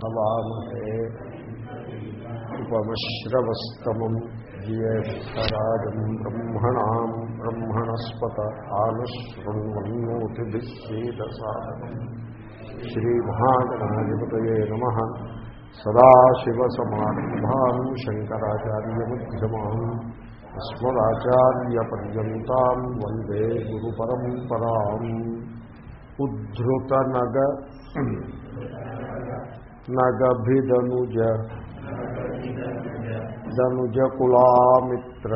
హవామహే ఉపమశ్రవస్తమం జ్యేష్టరాజం బ్రహ్మణా బ్రహ్మణస్పత ఆనుశృణ్వన్నోతిభిశ్చేదసాదనం శ్రీమహాగణాధిపతయే నమ సదాశివసమారంభాన్ శంకరాచార్యమ్యమాన్ అస్మదాచార్యపర్యంతం వందే గురు పరంపరా ఉద్ధృతనగ నగభిదనుజ ధనుజకులామిత్ర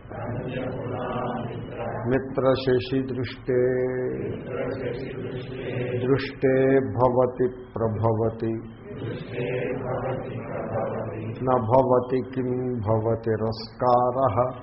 మిత్రశశిదృష్టే దృష్టే భవతి ప్రభవతి నభవతి కిం భవతి రస్కార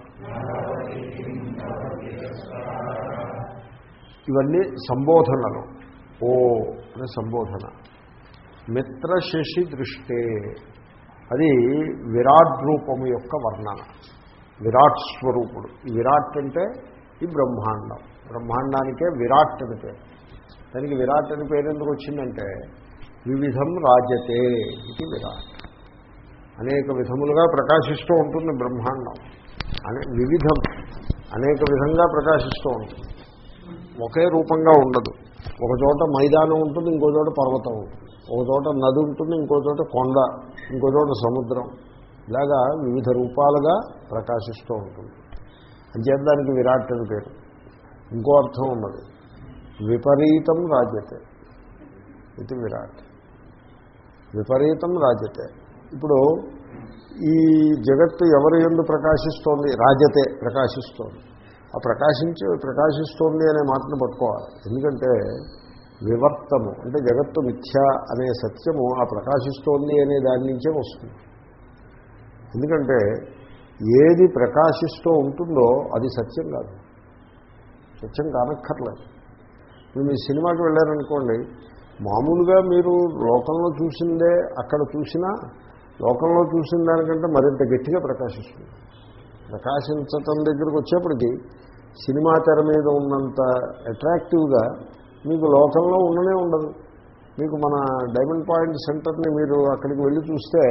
ఇవన్నీ సంబోధనలు ఓ అనే సంబోధన మిత్రశశి దృష్టే అది విరాట్ రూపము యొక్క వర్ణన విరాట్ స్వరూపుడు ఈ విరాట్ అంటే ఈ బ్రహ్మాండం బ్రహ్మాండానికే విరాట్ అని పేరు దానికి విరాట్ అని పేరు ఎందుకు వచ్చిందంటే వివిధం రాజతే ఇది విరాట్ అనేక విధములుగా ప్రకాశిస్తూ ఉంటుంది బ్రహ్మాండం అనే వివిధం అనేక విధంగా ప్రకాశిస్తూ ఉంటుంది ఒకే రూపంగా ఉండదు ఒక చోట మైదానం ఉంటుంది ఇంకో చోట పర్వతం ఉంటుంది ఒక చోట నది ఉంటుంది ఇంకో చోట కొండ ఇంకో చోట సముద్రం ఇలాగా వివిధ రూపాలుగా ప్రకాశిస్తూ ఉంటుంది అంచేదానికి విరాట్ అని పేరు ఇంకో అర్థం ఉన్నది విపరీతం రాజ్యతే ఇది విరాట్ విపరీతం రాజ్యతే ఇప్పుడు ఈ జగత్తు ఎవరి ఎందు ప్రకాశిస్తోంది రాజతే ప్రకాశిస్తోంది ఆ ప్రకాశించి ప్రకాశిస్తోంది అనే మాటను పట్టుకోవాలి ఎందుకంటే వివర్తము అంటే జగత్తు మిథ్య అనే సత్యము ఆ ప్రకాశిస్తోంది అనే దాని నుంచే వస్తుంది ఎందుకంటే ఏది ప్రకాశిస్తూ ఉంటుందో అది సత్యం కాదు సత్యం కానక్కర్లేదు మీరు మీ సినిమాకి వెళ్ళారనుకోండి మామూలుగా మీరు లోకంలో చూసిందే అక్కడ చూసినా లోకంలో చూసిన దానికంటే మరింత గట్టిగా ప్రకాశిస్తుంది ప్రకాశించటం దగ్గరికి వచ్చేప్పటికీ సినిమా తెర మీద ఉన్నంత అట్రాక్టివ్గా మీకు లోకంలో ఉండనే ఉండదు మీకు మన డైమండ్ పాయింట్ సెంటర్ని మీరు అక్కడికి వెళ్ళి చూస్తే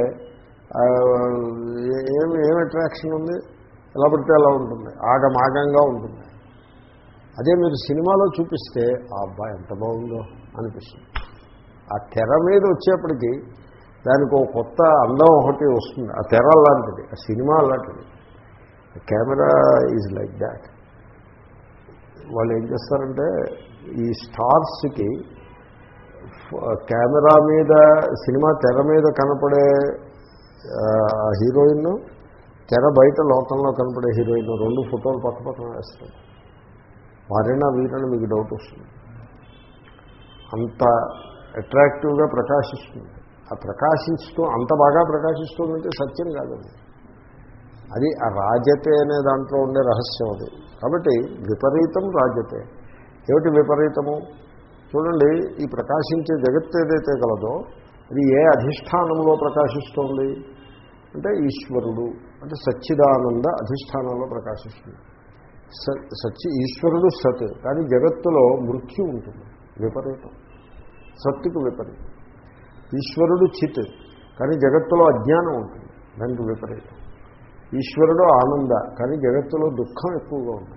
ఏమి ఏం అట్రాక్షన్ ఉంది ఎలా పడితే ఎలా ఉంటుంది ఆగమాగంగా ఉంటుంది అదే మీరు సినిమాలో చూపిస్తే ఆ అబ్బాయి ఎంత బాగుందో అనిపిస్తుంది ఆ తెర మీద వచ్చేప్పటికీ దానికి ఒక కొత్త అందం ఒకటి వస్తుంది ఆ తెర అలాంటిది ఆ సినిమా అలాంటిది కెమెరా ఈజ్ లైక్ దాట్ వాళ్ళు ఏం చేస్తారంటే ఈ స్టార్స్కి కెమెరా మీద సినిమా తెర మీద కనపడే హీరోయిన్ తెర బయట లోకంలో కనపడే హీరోయిన్ రెండు ఫోటోలు పక్క పక్కన వేస్తారు వారైనా వీరైనా మీకు డౌట్ వస్తుంది అంత అట్రాక్టివ్గా ప్రకాశిస్తుంది ఆ ప్రకాశిస్తూ అంత బాగా ప్రకాశిస్తుందంటే సత్యం కాదండి అది ఆ రాజతే అనే దాంట్లో ఉండే రహస్యం అది కాబట్టి విపరీతం రాజతే ఏమిటి విపరీతము చూడండి ఈ ప్రకాశించే జగత్తు ఏదైతే కలదో అది ఏ అధిష్టానంలో ప్రకాశిస్తోంది అంటే ఈశ్వరుడు అంటే సచ్చిదానంద అధిష్టానంలో ప్రకాశిస్తుంది సచ్చి ఈశ్వరుడు సత్ కానీ జగత్తులో మృత్యు ఉంటుంది విపరీతం సత్తుకు విపరీతం ఈశ్వరుడు చిత్ కానీ జగత్తులో అజ్ఞానం ఉంటుంది దానికి విపరీతం ఈశ్వరుడు ఆనంద కానీ జగత్తులో దుఃఖం ఎక్కువగా ఉంటుంది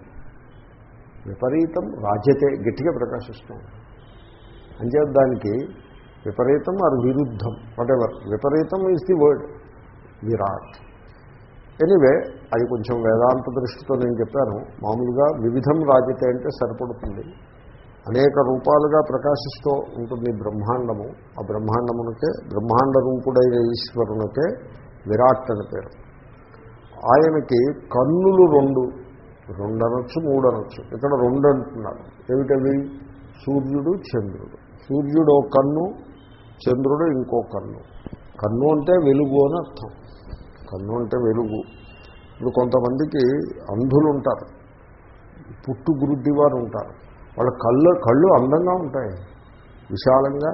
విపరీతం రాజ్యతే గట్టిగా ప్రకాశిస్తుంది అంచేత దానికి విపరీతం ఆర్ విరుద్ధం వాటెవర్ విపరీతం ఈజ్ ది వర్డ్ విరాట్ ఎనీవే అది కొంచెం వేదాంత దృష్టితో నేను చెప్పాను మామూలుగా వివిధం రాజతే అంటే సరిపడుతుంది అనేక రూపాలుగా ప్రకాశిస్తూ ఉంటుంది బ్రహ్మాండము ఆ బ్రహ్మాండమునకే బ్రహ్మాండ రూపుడైన ఈశ్వరునికే విరాట్ అని పేరు ఆయనకి కన్నులు రెండు రెండు అనొచ్చు మూడు అనొచ్చు ఇక్కడ రెండు అంటున్నారు ఏమిటవి సూర్యుడు చంద్రుడు సూర్యుడు ఒక కన్ను చంద్రుడు ఇంకో కన్ను కన్ను అంటే వెలుగు అని అర్థం కన్ను అంటే వెలుగు ఇప్పుడు కొంతమందికి అంధులు ఉంటారు పుట్టు గురుద్ది వారు ఉంటారు వాళ్ళ కళ్ళు కళ్ళు అందంగా ఉంటాయి విశాలంగా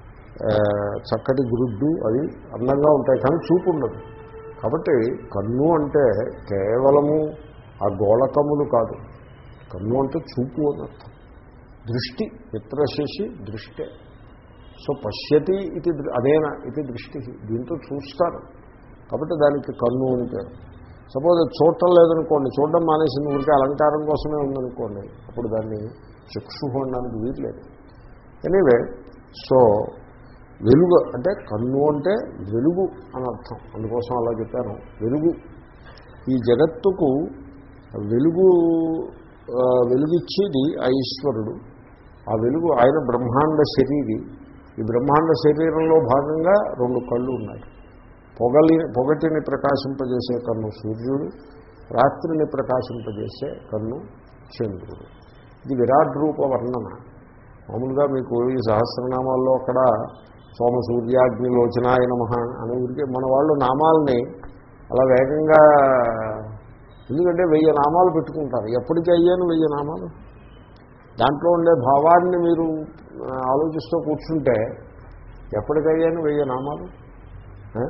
చక్కటి గురుద్దు అది అందంగా ఉంటాయి కానీ చూపు ఉండదు కాబట్టి కన్ను అంటే కేవలము ఆ గోళకములు కాదు కన్ను అంటే చూపు అని అర్థం దృష్టి మిత్రశేషి దృష్టే సో పశ్యతి ఇది దృ- అదేనా ఇది దృష్టి దీంతో చూస్తారు కాబట్టి దానికి కన్ను అని పేరు సపోజ్ అది చూడటం లేదనుకోండి చూడడం మానేసింది ఊరికే అలంకారం కోసమే ఉందనుకోండి అప్పుడు దాన్ని చక్షు అనడానికి వీట్లేదు ఎనీవే సో వెలుగు అంటే కన్ను అంటే వెలుగు అని అర్థం అందుకోసం అలా చెప్పాను వెలుగు ఈ జగత్తుకు వెలుగు ఆ, వెలుగిచ్చేది ఆ ఈశ్వరుడు ఆ వెలుగు ఆయన బ్రహ్మాండ శరీరి ఈ బ్రహ్మాండ శరీరంలో భాగంగా రెండు కళ్ళు ఉన్నాయి పొగలి పొగటిని ప్రకాశింపజేసే కన్ను సూర్యుడు రాత్రిని ప్రకాశింపజేసే కన్ను చంద్రుడు ఇది విరాట్ రూప వర్ణన మామూలుగా మీకు ఈ సహస్రనామాల్లో అక్కడ సోమ సూర్యాగ్ని లోచనాయ నమ అని ఊరికే మన వాళ్ళు నామాలని అలా వేగంగా ఎందుకంటే వెయ్యి నామాలు పెట్టుకుంటారు ఎప్పటికీ అయ్యాను వెయ్యి నామాలు దాంట్లో ఉండే భావాన్ని మీరు ఆ, ఆలోచిస్తూ కూర్చుంటే ఎప్పటికయ్యాను వెయ్యి నామాలు ఆ?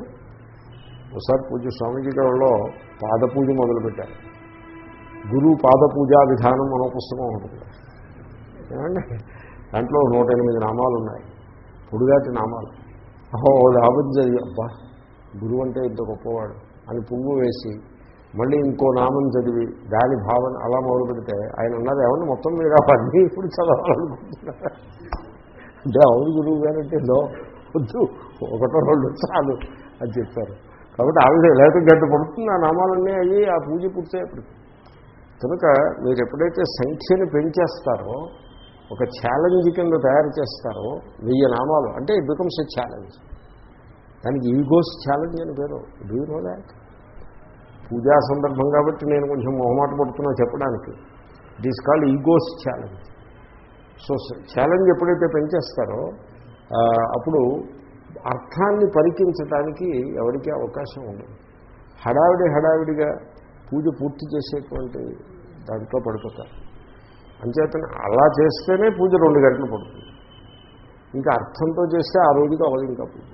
ఒకసారి పూజ స్వామీజీ గారిలో పాదపూజ మొదలుపెట్టారు గురువు పాదపూజా విధానం అనే పుస్తకం ఉంటుంది ఏమండి దాంట్లో నూట ఎనిమిది నామాలు ఉన్నాయి పొడుగాటి నామాలు ఓహో రాబోద్ది చదివి అబ్బా గురువు అంటే ఇంత గొప్పవాడు అని పువ్వు వేసి మళ్ళీ ఇంకో నామం చదివి దాని భావన అలా మొదలు పెడితే ఆయన అన్నారు ఏమన్నా మొత్తం మీరు అవన్నీ ఇప్పుడు చదవాలనుకుంటున్నారు అంటే అవును గురువు గారంటే లో వద్దు ఒకటో రెండు చాలు అని చెప్పారు కాబట్టి ఆవిడ లేకపోతే గడ్డ పడుతుంది ఆ నామాలన్నీ అయ్యి ఆ పూజ పూర్తయ్యేప్పటికి కనుక మీరు ఎప్పుడైతే సంఖ్యను పెంచేస్తారో ఒక ఛాలెంజ్ కింద తయారు చేస్తారో వెయ్యి నామాలు అంటే ఇట్ బికమ్స్ ఎ ఛాలెంజ్ దానికి ఈగోస్ ఛాలెంజ్ అని పేరు డూ నో దాట్ పూజా సందర్భం కాబట్టి నేను కొంచెం మొహమాట పడుతున్నా చెప్పడానికి it is called egos challenge so challenge ఎప్పుడైతే పెంచేస్తారో ఆ, అప్పుడు అర్థాన్ని పరికించడానికి ఎవరికీ అవకాశం ఉండదు హడావిడి హడావిడిగా పూజ పూర్తి చేసేటువంటి దాంట్లో పడిపోతారు అంచేతనే అలా చేస్తేనే పూజ రెండు గంటలు పడుతుంది ఇంకా అర్థంతో చేస్తే ఆ రోజుకి అవ్వదు ఇంకా పూజ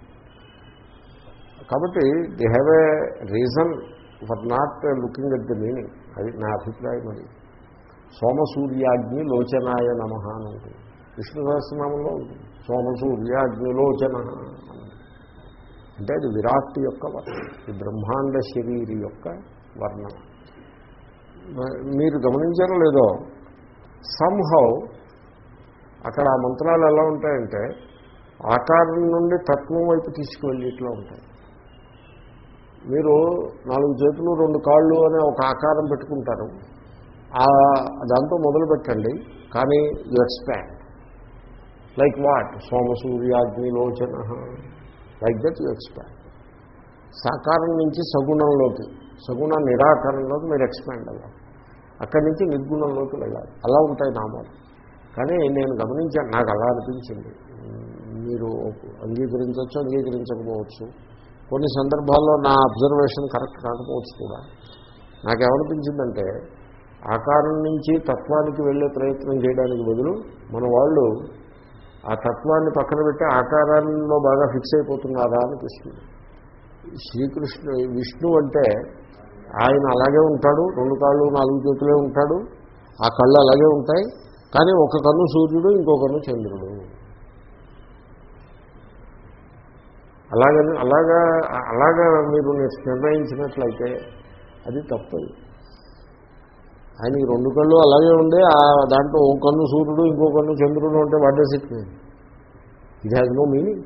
కాబట్టి they have a reason for not looking at the meaning అది నా అభిప్రాయం అది సోమసూర్యాగ్ని లోచనాయ నమ అని ఉంటుంది విష్ణు సహస్రనామంలో ఉంటుంది సోమసూర్యాగ్ని లోచన అని. అంటే అది విరాట్ యొక్క వర్ణన ఈ బ్రహ్మాండ శరీరి యొక్క వర్ణన మ- మీరు గమనించారో లేదో సంహౌ అక్కడ ఆ మంత్రాలు ఎలా ఉంటాయంటే ఆకారం నుండి తత్వం వైపు తీసుకువెళ్ళి ఇట్లా ఉంటాయి మీరు నాలుగు చేతులు రెండు కాళ్ళు అనే ఒక ఆకారం పెట్టుకుంటారు ఆ దాంతో మొదలు పెట్టండి కానీ యు ఎక్స్పాండ్ లైక్ వాట్ సోమసూర్యాగ్నిలోచన లైక్ దట్ యు ఎక్స్పాండ్ సాకారం నుంచి సగుణంలోకి సగుణ నిరాకరణలోకి మీరు ఎక్స్పాండ్ అవ్వాలి అక్కడి నుంచి నిర్గుణంలోకి వెళ్ళాలి అలా ఉంటాయి నామాలు కానీ నేను గమనించాను నాకు అలా అనిపించింది మీరు అంగీకరించవచ్చు అంగీకరించకపోవచ్చు కొన్ని సందర్భాల్లో నా అబ్జర్వేషన్ కరెక్ట్ కాకపోవచ్చు కూడా నాకేమనిపించిందంటే ఆకారం నుంచి తత్వానికి వెళ్ళే ప్రయత్నం చేయడానికి బదులు మన వాళ్ళు ఆ తత్వాన్ని పక్కన పెట్టి ఆకారంలో బాగా ఫిక్స్ అయిపోతున్నారా అనిపిస్తుంది శ్రీకృష్ణ విష్ణు అంటే ఆయన అలాగే ఉంటాడు రెండు కాళ్ళు నాలుగు చేతులే ఉంటాడు ఆ కళ్ళు అలాగే ఉంటాయి కానీ ఒక కన్ను సూర్యుడు ఇంకో కన్ను చంద్రుడు అలాగని అలాగా అలాగా మీరు నిర్ణయించినట్లయితే అది తప్పదు ఆయనకి రెండు కళ్ళు అలాగే ఉండే ఆ దాంట్లో ఓ కన్ను సూర్యుడు ఇంకో కన్ను చంద్రుడు ఉంటే what does it mean it has no meaning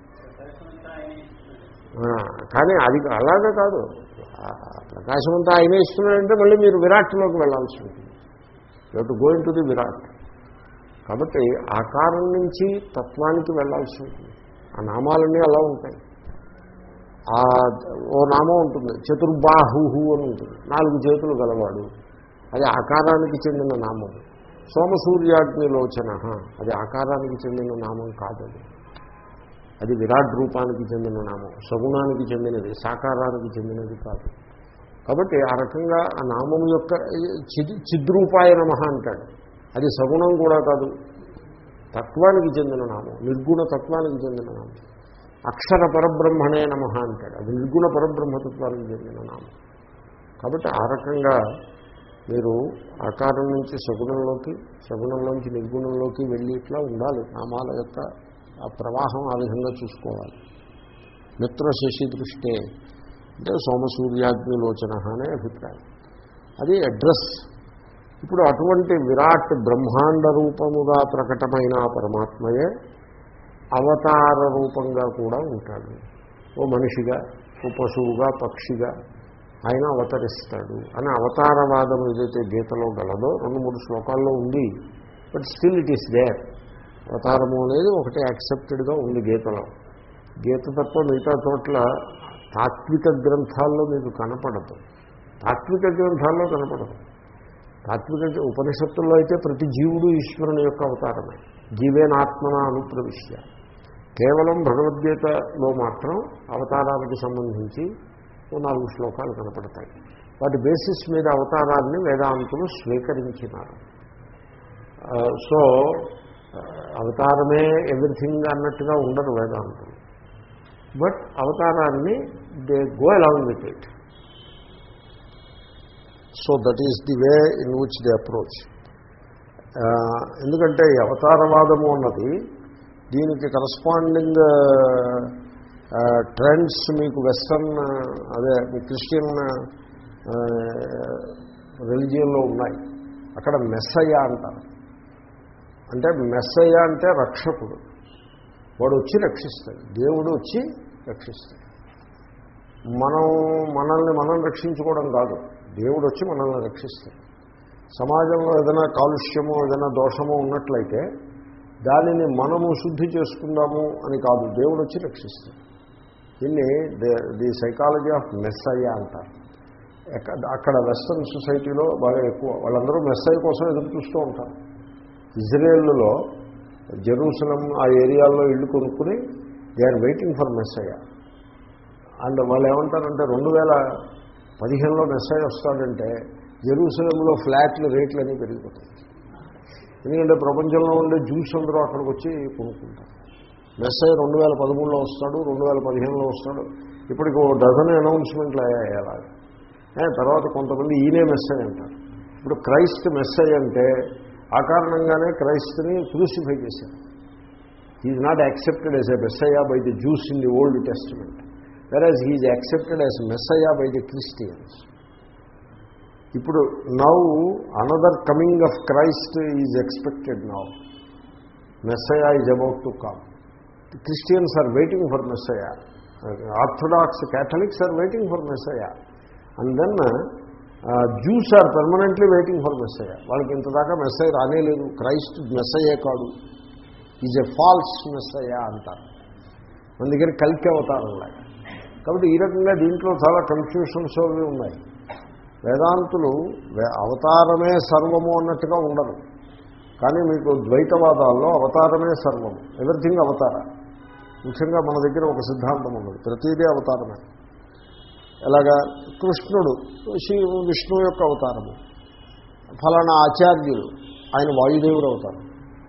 కానీ అది అలాగే కాదు ఆ ప్రకాశం అంతా ఆయనే ఇస్తున్నాడంటే మళ్ళీ మీరు విరాట్లోకి వెళ్ళాల్సి ఉంటుంది you to going to the virat కాబట్టి ఆకారం నుంచి తత్వానికి వెళ్ళాల్సి ఉంటుంది ఆ నామాలన్నీ అలా ఉంటాయి ఆ ఓ నామం ఉంటుంది చతుర్బాహు అని ఉంటుంది నాలుగు చేతులు గలవాడు అది ఆకారానికి చెందిన నామం సోమసూర్యాగ్ని లోచన అది ఆకారానికి చెందిన నామం కాదది అది విరాట్ రూపానికి చెందిన నామం సగుణానికి చెందినది సాకారానికి చెందినది కాదు కాబట్టి ఆ రకంగా ఆ నామం యొక్క చిద్ చిద్రూపాయ నమ అంటాడు అది సగుణం కూడా కాదు తత్వానికి చెందిన నామం నిర్గుణ తత్వానికి చెందిన నామం అక్షర పరబ్రహ్మణే నమ అంటాడు అది నిర్గుణ పరబ్రహ్మతత్వానికి చెందిన నామం కాబట్టి ఆ రకంగా మీరు ఆకారం నుంచి సగుణంలోకి సగుణంలోంచి నిర్గుణంలోకి వెళ్ళి ఇట్లా ఉండాలి నామాల యొక్క ఆ ప్రవాహం ఆ విధంగా చూసుకోవాలి మిత్ర శశి దృష్టే అంటే సోమసూర్యాగ్నిలోచన అనే అభిప్రాయం అది అడ్రస్ ఇప్పుడు అటువంటి విరాట్ బ్రహ్మాండ రూపముగా ప్రకటమైన ఆ పరమాత్మయే అవతార రూపంగా కూడా ఉంటాడు ఓ మనిషిగా ఓ పశువుగా పక్షిగా ఆయన అవతరిస్తాడు అని అవతారవాదం ఏదైతే గీతలో గలదో రెండు మూడు శ్లోకాల్లో ఉంది but still it is there అవతారము అనేది ఒకటి యాక్సెప్టెడ్గా ఉంది గీతలో గీత తప్ప మిగతా చోట్ల తాత్విక గ్రంథాల్లో మీకు కనపడదు తాత్విక గ్రంథాల్లో కనపడదు తాత్విక ఉపనిషత్తుల్లో అయితే ప్రతి జీవుడు ఈశ్వరుని యొక్క అవతారమే జీవేనాత్మన అనుప్రవిశ్య కేవలం భగవద్గీతలో మాత్రం అవతారానికి సంబంధించి ఓ నాలుగు శ్లోకాలు కనపడతాయి వాటి బేసిస్ మీద అవతారాన్ని వేదాంతులు స్వీకరించినారు సో అవతారమే ఎవ్రీథింగ్ అన్నట్టుగా ఉండరు వేదాంతులు బట్ అవతారాన్ని they go along with it so that is the way in which the approach ఎందుకంటే ఈ అవతారవాదము అన్నది దీనికి కరస్పాండింగ్ ట్రెండ్స్ మీకు వెస్టర్న్ అదే మీ క్రిస్టియన్ రిలిజియన్లో ఉన్నాయి అక్కడ మెస్సయ్య అంటారు అంటే మెస్సయ్య అంటే రక్షకుడు వాడు వచ్చి రక్షిస్తాడు దేవుడు వచ్చి రక్షిస్తాడు మనం మనల్ని మనం రక్షించుకోవడం కాదు దేవుడు వచ్చి మనల్ని రక్షిస్తాడు సమాజంలో ఏదైనా కాలుష్యమో ఏదైనా దోషమో ఉన్నట్లయితే దానిని మనము శుద్ధి చేసుకుందాము అని కాదు దేవుడు వచ్చి రక్షిస్తాడు దీన్ని ది సైకాలజీ ఆఫ్ మెస్సయ్య అంటారు అక్కడ వెస్ట్రన్ సొసైటీలో బాగా ఎక్కువ వాళ్ళందరూ మెస్సయ్య కోసం ఎదురు చూస్తూ ఉంటారు ఇజ్రాయేల్లో జెరూసలం ఆ ఏరియాల్లో ఇల్లు కొనుక్కుని they are waiting for messiah and వాళ్ళు ఏమంటారంటే రెండు వేల పదిహేనులో మెస్సయ్య వస్తాడంటే జెరూసలంలో ఫ్లాట్ల రేట్లు అన్నీ పెరిగిపోతాయి ఎందుకంటే ప్రపంచంలో ఉండే జ్యూస్ అందరూ అక్కడికి వచ్చి కొనుక్కుంటారు మెస్సయ్య రెండు వేల పదమూడులో వస్తాడు రెండు వేల పదిహేనులో వస్తాడు ఇప్పటికి ఓ డజన్ అనౌన్స్మెంట్లు అయ్యాయి అలాగే తర్వాత కొంతమంది ఈయనే మెస్సయ్య అంటారు ఇప్పుడు క్రైస్ట్ మెస్సయ్య అంటే ఆ కారణంగానే క్రైస్తుని క్రూసిఫై చేశారు is not accepted as a messiah by the Jews in the Old Testament whereas he's accepted as messiah by the Christians ఇప్పుడు now another coming of Christ is expected now messiah is about to come Christians are waiting for messiah Orthodox Catholics are waiting for messiah and then Jews are permanently waiting for messiah వాళ్ళకి ఇంతదాకా Messiah రానేలేదు Christ మెస్సయ్యే కాదు is a false Messiah అంటారు మన దగ్గర కలికి అవతారం లాగా కాబట్టి ఈ రకంగా దీంట్లో చాలా కన్ఫ్యూషన్స్ అవి ఉన్నాయి వేదాంతులు అవతారమే సర్వము అన్నట్టుగా ఉండరు కానీ మీకు ద్వైతవాదాల్లో అవతారమే సర్వము ఎవ్రీథింగ్ అవతార ముఖ్యంగా మన దగ్గర ఒక సిద్ధాంతం ఉన్నది ప్రతిదీ అవతారమే ఎలాగా కృష్ణుడు శ్రీ విష్ణు యొక్క అవతారము ఫలానా ఆచార్యులు ఆయన వాయుదేవుడు అవతారం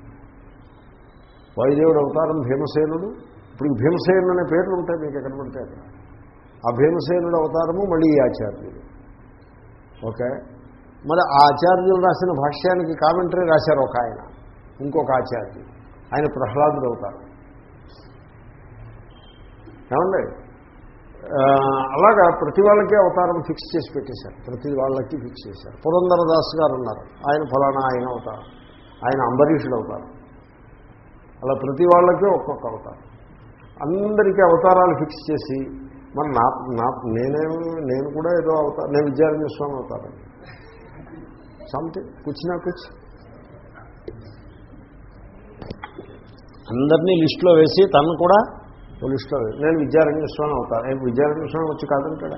వాయుదేవుడు అవతారం భీమసేనుడు ఇప్పుడు భీమసేనుడు అనే పేర్లు ఉంటాయి మీకు ఎక్కడ పడితే అక్కడ ఆ భీమసేనుడు అవతారము మళ్ళీ ఈ ఆచార్యులు ఓకే మరి ఆ ఆచార్యులు రాసిన భాష్యానికి కామెంటరీ రాశారు ఒక ఆయన ఇంకొక ఆచార్యులు ఆయన ప్రహ్లాదుడు అవుతారు ఏమండి అలాగా ప్రతి వాళ్ళకి అవతారం ఫిక్స్ చేసి పెట్టేశారు ప్రతి వాళ్ళకి ఫిక్స్ చేశారు పురంధరదాస్ గారు ఉన్నారు ఆయన ఫలానా ఆయన అవుతారు ఆయన అంబరీషుడు అవుతారు అలా ప్రతి వాళ్ళకి ఒక్కొక్క అవతారం అందరికీ అవతారాలు ఫిక్స్ చేసి మరి నా నా నేనేం నేను కూడా ఏదో అవుతా నేను విద్యారణ్య స్వామి అవుతాను సంథింగ్ కూర్చున్నా కూర్చు అందరినీ లిస్టులో వేసి తను కూడా ఓ లిస్టులో వేసి నేను విద్యారణ్య స్వామి అవుతాను నేను విద్యారణ్య స్వామి వచ్చి కాదంటాడా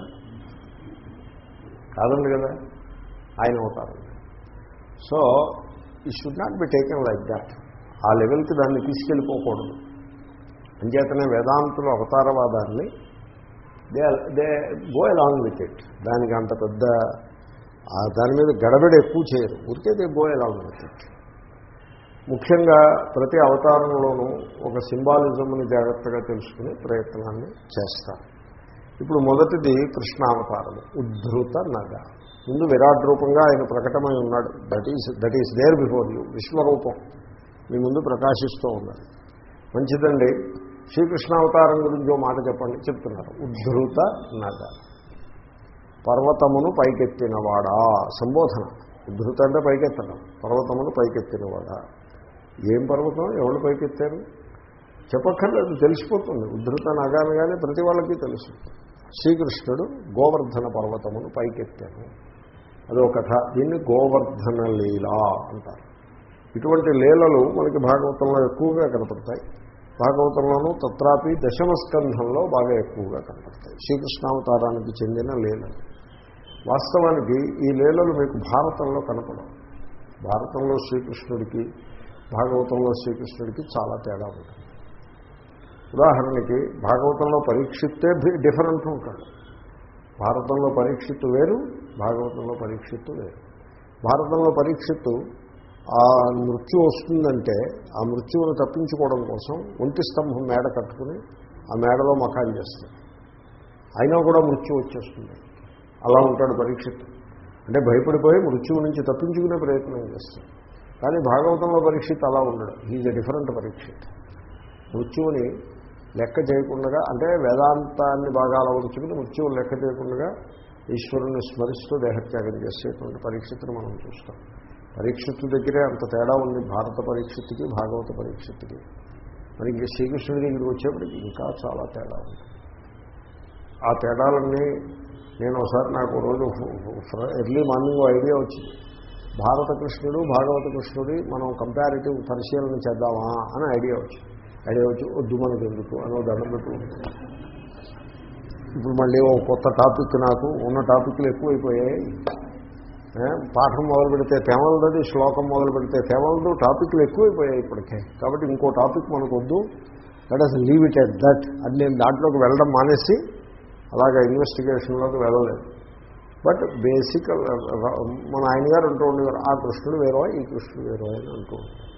కాదండి కదా ఆయన అవుతారు సో ఈ should not be taken like that ఆ లెవెల్కి దాన్ని తీసుకెళ్ళిపోకూడదు అంచేతనే వేదాంతుల అవతారవాదాన్ని they they go along with it దానికి అంత పెద్ద దాని మీద గడబడి ఎక్కువ చేయరు ఊరికే they go along with it ముఖ్యంగా ప్రతి అవతారంలోనూ ఒక సింబాలిజంని జాగ్రత్తగా తెలుసుకునే ప్రయత్నాన్ని చేస్తారు ఇప్పుడు మొదటిది కృష్ణావతారము ఉద్ధృత నగ ముందు విరాట్ రూపంగా ఆయన ప్రకటమై ఉన్నాడు that is that is there before you విశ్వరూపం మీ ముందు ప్రకాశిస్తూ ఉన్నాడు మంచిదండి శ్రీకృష్ణావతారం గురించి ఓ మాట చెప్పండి చెప్తున్నారు ఉద్ధృత నగ పర్వతమును పైకెత్తినవాడా సంబోధన ఉద్ధృత అంటే పైకెత్తడం పర్వతమును పైకెత్తినవాడా ఏం పర్వతం ఎవరు పైకెత్తారు చెప్పక్కర్లేదు తెలిసిపోతుంది ఉద్ధృత నగానగానే ప్రతి వాళ్ళకి తెలుసు శ్రీకృష్ణుడు గోవర్ధన పర్వతమును పైకెత్తాను అదో కథ దీన్ని గోవర్ధన లీల అంటారు ఇటువంటి లీలలు మనకి భాగవతంలో ఎక్కువగా కనపడతాయి భాగవతంలోనూ తత్రాపి దశమ స్కంధంలో బాగా ఎక్కువగా కనపడతాయి శ్రీకృష్ణావతారానికి చెందిన లీలలు వాస్తవానికి ఈ లీలలు మీకు భారతంలో కనపడవు భారతంలో శ్రీకృష్ణుడికి భాగవతంలో శ్రీకృష్ణుడికి చాలా తేడా ఉంటుంది ఉదాహరణకి భాగవతంలో పరీక్షిత్తే డిఫరెంట్ ఉంటాడు భారతంలో పరీక్షిత్తు వేరు భాగవతంలో పరీక్షిత్తు వేరు భారతంలో పరీక్షిత్తు ఆ మృత్యు వస్తుందంటే ఆ మృత్యువును తప్పించుకోవడం కోసం ఒంటి స్తంభం మేడ కట్టుకుని ఆ మేడలో మకాన్ చేస్తాడు అయినా కూడా మృత్యు వచ్చేస్తుంది అలా ఉంటాడు పరీక్షిత్తు అంటే భయపడిపోయి మృత్యువు నుంచి తప్పించుకునే ప్రయత్నం చేస్తాడు కానీ భాగవతంలో పరీక్షిత్ అలా ఉండడు ఈజ్ ఎ డిఫరెంట్ పరీక్షిత్ మృత్యువుని లెక్క చేయకుండా అంటే వేదాంతాన్ని బాగా అలవరుచుకుని మృత్యువుని లెక్క చేయకుండా ఈశ్వరుని స్మరిస్తూ దేహత్యాగం చేసేటువంటి పరీక్షితులు మనం చూస్తాం పరీక్షిత్తు దగ్గరే అంత తేడా ఉంది భారత పరీక్షిత్తుకి భాగవత పరీక్షిత్తుకి మరి ఇంక శ్రీకృష్ణుడి దగ్గరికి వచ్చేప్పటికి ఇంకా చాలా తేడా ఉంది ఆ తేడాలన్నీ నేను ఒకసారి నాకు రోజు ఎర్లీ మార్నింగ్ ఐడియా వచ్చింది భారత కృష్ణుడు భాగవత కృష్ణుడి మనం కంపారిటివ్ పరిశీలన చేద్దామా అని ఐడియా వచ్చింది ఐడియా వచ్చి వద్దు మనకి ఎందుకు అని దండం పెట్టు ఇప్పుడు మళ్ళీ ఓ కొత్త టాపిక్ నాకు ఉన్న టాపిక్లు ఎక్కువైపోయాయి పాఠం మొదలు పెడితే తెమలది శ్లోకం మొదలు పెడితే తెమలదు టాపిక్లు ఎక్కువైపోయాయి ఇప్పటికే కాబట్టి ఇంకో టాపిక్ మనకు వద్దు that us leave it at that అది నేను దాంట్లోకి వెళ్ళడం మానేసి అలాగా ఇన్వెస్టిగేషన్లోకి వెళ్ళలేదు బట్ బేసిక్ మన ఆయన గారు అంటూ ఉండేవారు ఆ కృష్ణుడు వేరో ఈ కృష్ణుడు వేరో అని అంటూ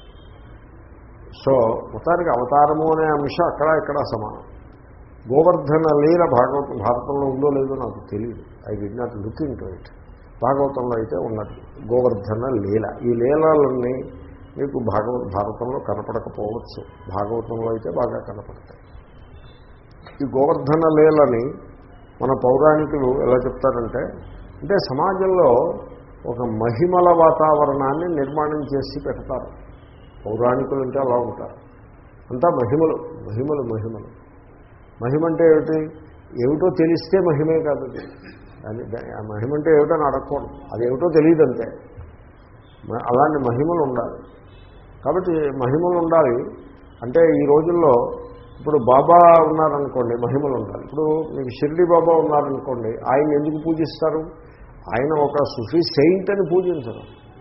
సో మొత్తానికి అవతారము అనే అంశం అక్కడ ఇక్కడ సమానం గోవర్ధన లీల భాగవత భారతంలో ఉందో లేదో నాకు తెలియదు I did not look into it భాగవతంలో అయితే ఉన్నది గోవర్ధన లీల ఈ లీలలన్నీ మీకు భాగవత భారతంలో కనపడకపోవచ్చు భాగవతంలో అయితే బాగా కనపడతాయి ఈ గోవర్ధన లీలని మన పౌరాణికులు ఎలా చెప్తారంటే అంటే సమాజంలో ఒక మహిమల వాతావరణాన్ని నిర్మాణం చేసి పెడతారు పౌరాణికులు అంటే అలా ఉంటారు అంతా మహిమలు మహిమలు మహిమలు మహిమ అంటే ఏమిటి ఏమిటో తెలిస్తే మహిమే కాదు అది దాని ఆ మహిమ అంటే ఏమిటో అడగకూడదు అది ఏమిటో తెలియదంతే అలాంటి మహిమలు ఉండాలి కాబట్టి మహిమలు ఉండాలి అంటే ఈ రోజుల్లో ఇప్పుడు బాబా ఉన్నారనుకోండి మహిమలు ఉండాలి ఇప్పుడు మీకు షిర్డి బాబా ఉన్నారనుకోండి ఆయన ఎందుకు పూజిస్తారు ఆయన ఒక సుఫీ సెయింట్ అని పూజించరు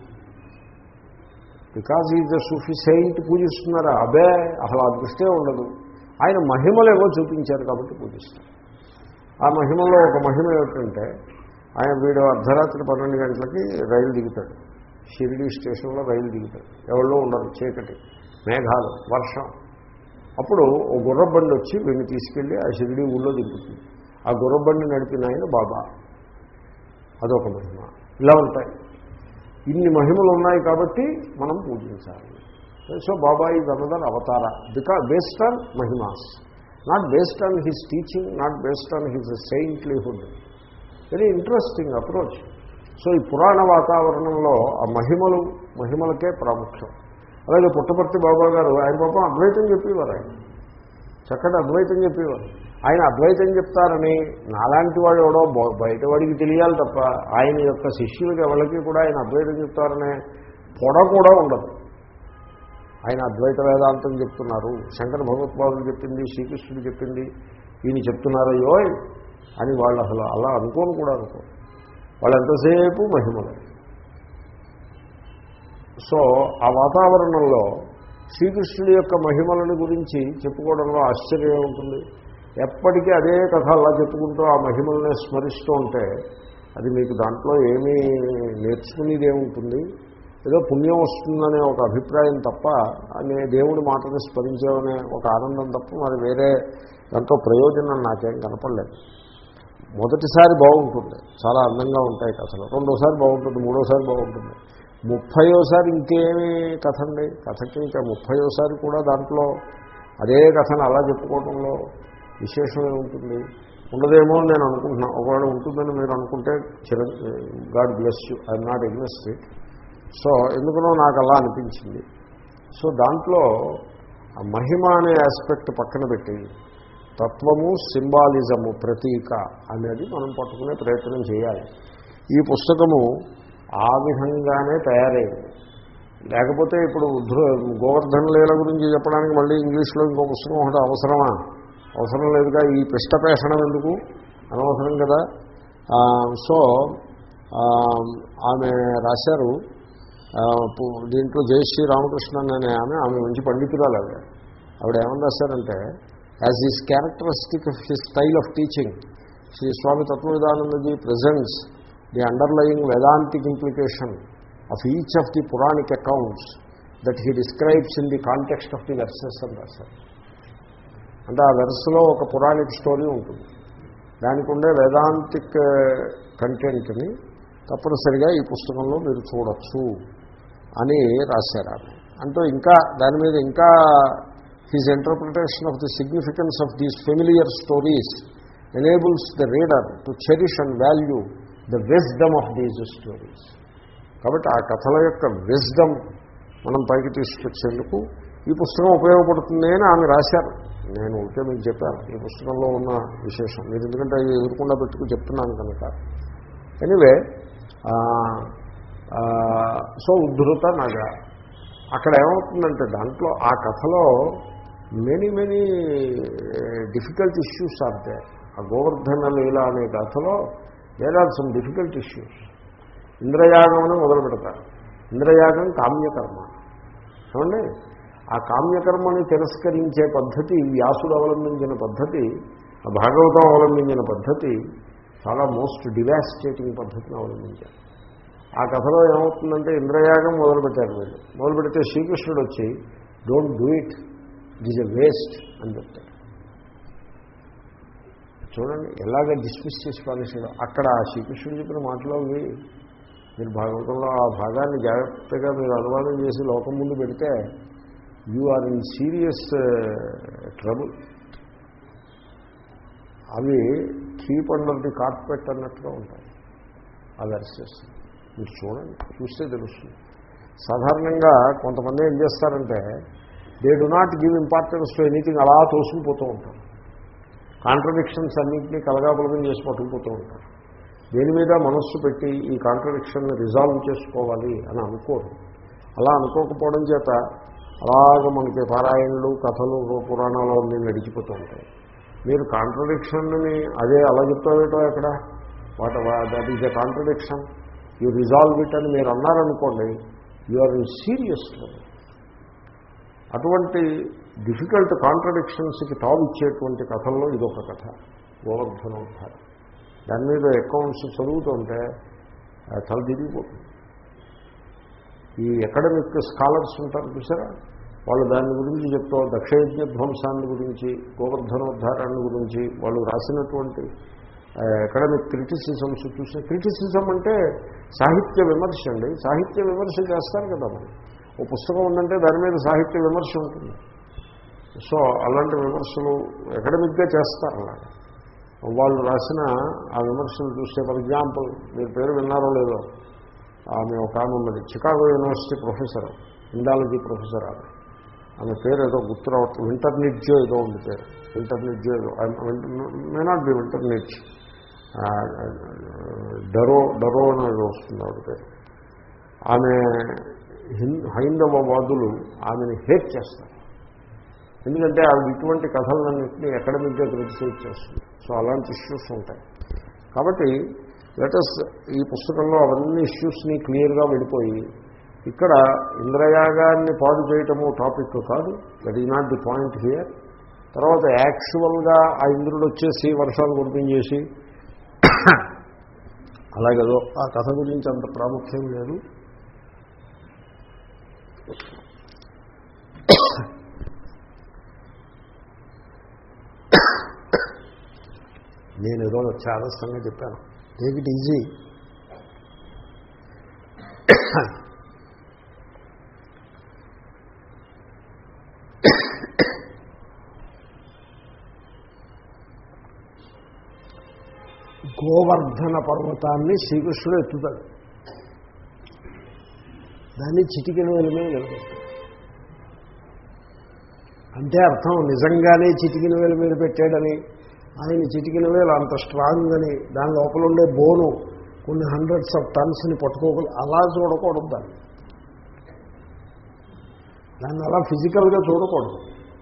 because is the Sufi saint పూజిస్తున్నారా అబే అసలు ఆ దృష్టే ఉండదు ఆయన మహిమలు ఏవో చూపించారు కాబట్టి పూజిస్తారు ఆ మహిమలో ఒక మహిమ ఏమిటంటే ఆయన వీడు అర్ధరాత్రి పన్నెండు గంటలకి రైలు దిగుతాడు షిరిడి స్టేషన్లో రైలు దిగుతాడు ఎవరిలో ఉండరు చీకటి మేఘాలు వర్షం అప్పుడు ఓ గుర్రబండి వచ్చి వీడిని తీసుకెళ్ళి ఆ షిరిడి ఊళ్ళో దిగుతుంది ఆ గుర్రబండి నడిపిన ఆయన బాబా అదొక మహిమ ఇలా ఉంటాయి ఇన్ని మహిమలు ఉన్నాయి కాబట్టి మనం పూజించాలి so Baba is another avatara బికా based on mahimas not based on his teaching not based on his saintlihood very interesting approach so ఈ పురాణ వాతావరణంలో ఆ మహిమలు మహిమలకే ప్రాముఖ్యం అలాగే పుట్టపర్తి బాబా గారు ఆయన పాపం అద్వైతం చెప్పేవారు ఆయన చక్కటి అద్వైతం చెప్పేవారు ఆయన అద్వైతం చెప్తారని నాలాంటి వాడు ఎవడో బయట వాడికి తెలియాలి తప్ప ఆయన యొక్క శిష్యులకి ఎవరికి కూడా ఆయన అద్వైతం చెప్తారనే పొడ కూడా ఉండదు ఆయన అద్వైత వేదాంతం చెప్తున్నారు శంకర భగవత్పాదులు చెప్పింది శ్రీకృష్ణుడు చెప్పింది ఈయన చెప్తున్నారయ్యో అని వాళ్ళు అసలు అలా అనుకోను కూడా అనుకో వాళ్ళు ఎంతసేపు మహిమలే సో ఆ వాతావరణంలో శ్రీకృష్ణుడి యొక్క మహిమలను గురించి చెప్పుకోవడంలో ఆశ్చర్యం ఉంటుంది ఎప్పటికీ అదే కథ అలా చెప్పుకుంటూ ఆ మహిమల్ని స్మరిస్తూ ఉంటే అది మీకు దాంట్లో ఏమీ నేర్చుకునేది ఏముంటుంది ఏదో పుణ్యం వస్తుందనే ఒక అభిప్రాయం తప్ప అనే దేవుడి మాటని స్మరించామనే ఒక ఆనందం తప్ప మరి వేరే దాంట్లో ప్రయోజనం నాకేం కనపడలేదు మొదటిసారి బాగుంటుంది చాలా అందంగా ఉంటాయి కథలు రెండోసారి బాగుంటుంది మూడోసారి బాగుంటుంది ముప్పయోసారి ఇంకేమీ కథ అండి కథకి ఇంకా ముప్పయోసారి కూడా దాంట్లో అదే కథను అలా చెప్పుకోవడంలో విశేషమే ఉంటుంది ఉండదేమో అని నేను అనుకుంటున్నాను ఒకవేళ ఉంటుందని మీరు అనుకుంటే చిర God bless you I'm not against it so ఎందుకనో నాకు అలా అనిపించింది సో దాంట్లో ఆ మహిమ అనే ఆస్పెక్ట్ పక్కన పెట్టి తత్వము సింబాలిజము ప్రతీక అనేది మనం పట్టుకునే ప్రయత్నం చేయాలి ఈ పుస్తకము ఆ విధంగానే తయారైంది లేకపోతే ఇప్పుడు గోవర్ధన లీల గురించి చెప్పడానికి మళ్ళీ ఇంగ్లీష్లో ఇంకో పుస్తకం ఒకటి అవసరమా అవసరం లేదుగా ఈ పిష్టపేషణం ఎందుకు అనవసరం కదా సో ఆమె రాశారు దీంట్లో జయశ్రీ రామకృష్ణన్ అనే ఆమె ఆమె మంచి పండితురాలు ఆవిడ ఆవిడ ఏమని రాశారంటే as is characteristic of his style of teaching Shri Swami Tattvavidanandaji presents the underlying Vedantic implication of each of the Puranic accounts that he describes in the context of the verses అని రాశారు అంటే ఆ వెర్స్లో ఒక పురాణిక్ స్టోరీ ఉంటుంది దానికి ఉండే వేదాంతిక్ కంటెంట్ని తప్పనిసరిగా ఈ పుస్తకంలో మీరు చూడొచ్చు అని రాశారు ఆమె అంటూ ఇంకా దాని మీద ఇంకా his interpretation of the significance of these familiar stories enables the reader to cherish and value the wisdom of these stories కాబట్టి ఆ కథల యొక్క విజ్డమ్ మనం పైకి తీసుకొచ్చేందుకు ఈ పుస్తకం ఉపయోగపడుతుంది అని ఆమె రాశారు నేను ఉంటే మీకు చెప్పాను ఈ పుస్తకంలో ఉన్న విశేషం మీరు ఎందుకంటే అది ఎదురకుండా పెట్టుకు చెప్తున్నాను కనుక ఎనివే సో ఉద్ధృత నగ అక్కడ ఏమవుతుందంటే దాంట్లో ఆ కథలో many many difficult issues are ఆ గోవర్ధన లీల అనే కథలో there are some difficult issues ఇంద్రయాగం అని మొదలు పెడతారు ఇంద్రయాగం కామ్యకర్మ ఏమండి ఆ కామ్యకర్మని తిరస్కరించే పద్ధతి వ్యాసుడు అవలంబించిన పద్ధతి ఆ భాగవతం అవలంబించిన పద్ధతి చాలా మోస్ట్ డివాస్టేటింగ్ పద్ధతిని అవలంబించారు ఆ కథలో ఏమవుతుందంటే ఇంద్రయాగం మొదలుపెట్టారు వీళ్ళు మొదలు పెడితే శ్రీకృష్ణుడు వచ్చి don't do it it is a waste అని చెప్తాడు చూడండి ఎలాగ డిస్మిస్ చేసి పాలిస్తాడు అక్కడ ఆ శ్రీకృష్ణుడు చెప్పిన మాటలో మీరు భాగవతంలో ఆ భాగాన్ని జాగ్రత్తగా మీరు అనువాదం చేసి లోకం ముందు పెడితే you are in serious trouble అవి కీప్ అండర్ ది కార్పెట్ అన్నట్టుగా ఉంటాయి ఆ వెర్సెస్ మీరు చూడండి చూస్తే తెలుస్తుంది సాధారణంగా కొంతమంది ఏం చేస్తారంటే they do not give importance to anything అలా తోసుకుపోతూ ఉంటారు కాంట్రడిక్షన్స్ అన్నింటినీ కలగాపులగం చేసి పట్టుకుపోతూ ఉంటారు దేని మీద మనస్సు పెట్టి ఈ కాంట్రడిక్షన్ని రిజాల్వ్ చేసుకోవాలి అని అనుకోరు అలా అనుకోకపోవడం చేత అలాగ మనకి పారాయణలు కథలు పురాణాలు అన్నీ నడిచిపోతూ ఉంటాయి మీరు కాంట్రడిక్షన్ని అదే అలా చెప్తావేటో ఎక్కడ what that is a contradiction you resolve it అని మీరు అన్నారనుకోండి యు ఆర్ ఇన్ సీరియస్ అటువంటి డిఫికల్ట్ కాంట్రడిక్షన్స్కి తావు ఇచ్చేటువంటి కథల్లో ఇదొక కథ గోవర్ధనోద్ధారం దాని మీద అకౌంట్స్ చదువుతుంటే తల తిరిగిపోతుంది ఈ అకాడమిక్ స్కాలర్స్ ఉంటారు చూసారా వాళ్ళు దాని గురించి చెప్తూ దక్షయజ్ఞ ధ్వంసాన్ని గురించి గోవర్ధనోద్ధారాన్ని గురించి వాళ్ళు రాసినటువంటి అకాడమిక్ క్రిటిసిజమ్స్ చూసిన క్రిటిసిజం అంటే సాహిత్య విమర్శ అండి సాహిత్య విమర్శ చేస్తారు కదా మరి ఓ పుస్తకం ఉందంటే దాని మీద సాహిత్య విమర్శ ఉంటుంది సో అలాంటి విమర్శలు అకాడమిక్గా చేస్తారు అలాగే వాళ్ళు రాసిన ఆ విమర్శలు చూస్తే ఫర్ ఎగ్జాంపుల్ మీరు పేరు విన్నారో లేదో ఆమె ఒక ఆమె ఉన్నది Chicago university professor Indology professor ఆమె ఆమె పేరు ఏదో గుర్తు రావట్లేదు ఇంటర్నిడ్జో ఏదో ఉంది పేరు ఇంటర్నిడ్జో ఏదో మే నాట్ బి ఇంటర్నిడ్జ్ డరో డరో అనేది వస్తుంది ఆవిడ పేరు ఆమె హైందవవాదులు ఆమెను హేట్ చేస్తారు ఎందుకంటే ఆవిడ ఇటువంటి కథలన్నింటినీ అకాడమిక్గా క్రిటిసైజ్ చేస్తుంది సో అలాంటి ఇష్యూస్ ఉంటాయి కాబట్టి లెటస్ ఈ పుస్తకంలో అవన్నీ ఇష్యూస్ని క్లియర్గా వెళ్ళిపోయి ఇక్కడ ఇంద్రయాగాన్ని పాడు చేయటము టాపిక్ కాదు that is not the point here తర్వాత యాక్చువల్గా ఆ ఇంద్రుడు వచ్చేసి వర్షాలు కురిపించేసి అలాగేదో ఆ కథ గురించి అంత ప్రాముఖ్యం లేదు నేను ఏదో చాదస్తంగా చెప్పాను టేక్ ఇట్ ఈజీ గోవర్ధన పర్వతాన్ని శ్రీకృష్ణుడు ఎత్తుతాడు దాన్ని చిటికెన వెలుమే నిలబెట్టాడు అంటే అర్థం నిజంగానే చిటికిన వేలు మీద పెట్టాడని ఆయన చిటికిన వేలు అంత స్ట్రాంగ్ అని దాని లోపల ఉండే బోను కొన్ని హండ్రెడ్స్ ఆఫ్ టన్స్ని పట్టుకోగల అలా చూడకూడదు దాన్ని దాన్ని అలా ఫిజికల్గా చూడకూడదు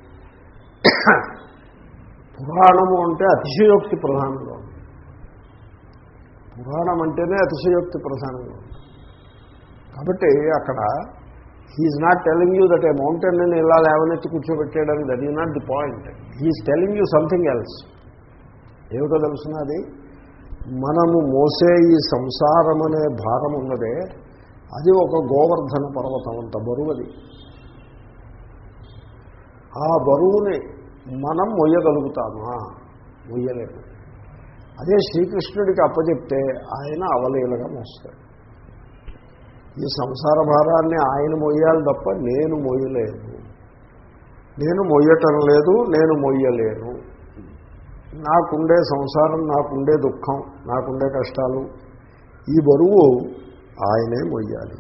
పురాణము అంటే అతిశయోక్తి ప్రధానంగా ఉంది పురాణం అంటేనే అతిశయోక్తి ప్రధానంగా ఉంది కాబట్టి అక్కడ he is not telling you that a mountain అని ఇలా లేవనెత్తి కూర్చోబెట్టాడని that is not the point he is telling you something else ఏమిటో తెలుసున్నది మనము మోసే ఈ సంసారం అనే భారం ఉన్నదే అది ఒక గోవర్ధన పర్వతం అంత బరువది ఆ బరువుని మనం మొయ్యగలుగుతామా మొయ్యలేము అదే శ్రీకృష్ణుడికి అప్పచెప్తే ఆయన అవలీలగా మోస్తాడు ఈ సంసార భారాన్ని ఆయన మొయ్యాలి తప్ప నేను మొయ్యలేను నేను మొయ్యటం లేదు నేను మొయ్యలేను నాకుండే సంసారం నాకుండే దుఃఖం నాకుండే కష్టాలు ఈ బరువు ఆయనే మొయ్యాలి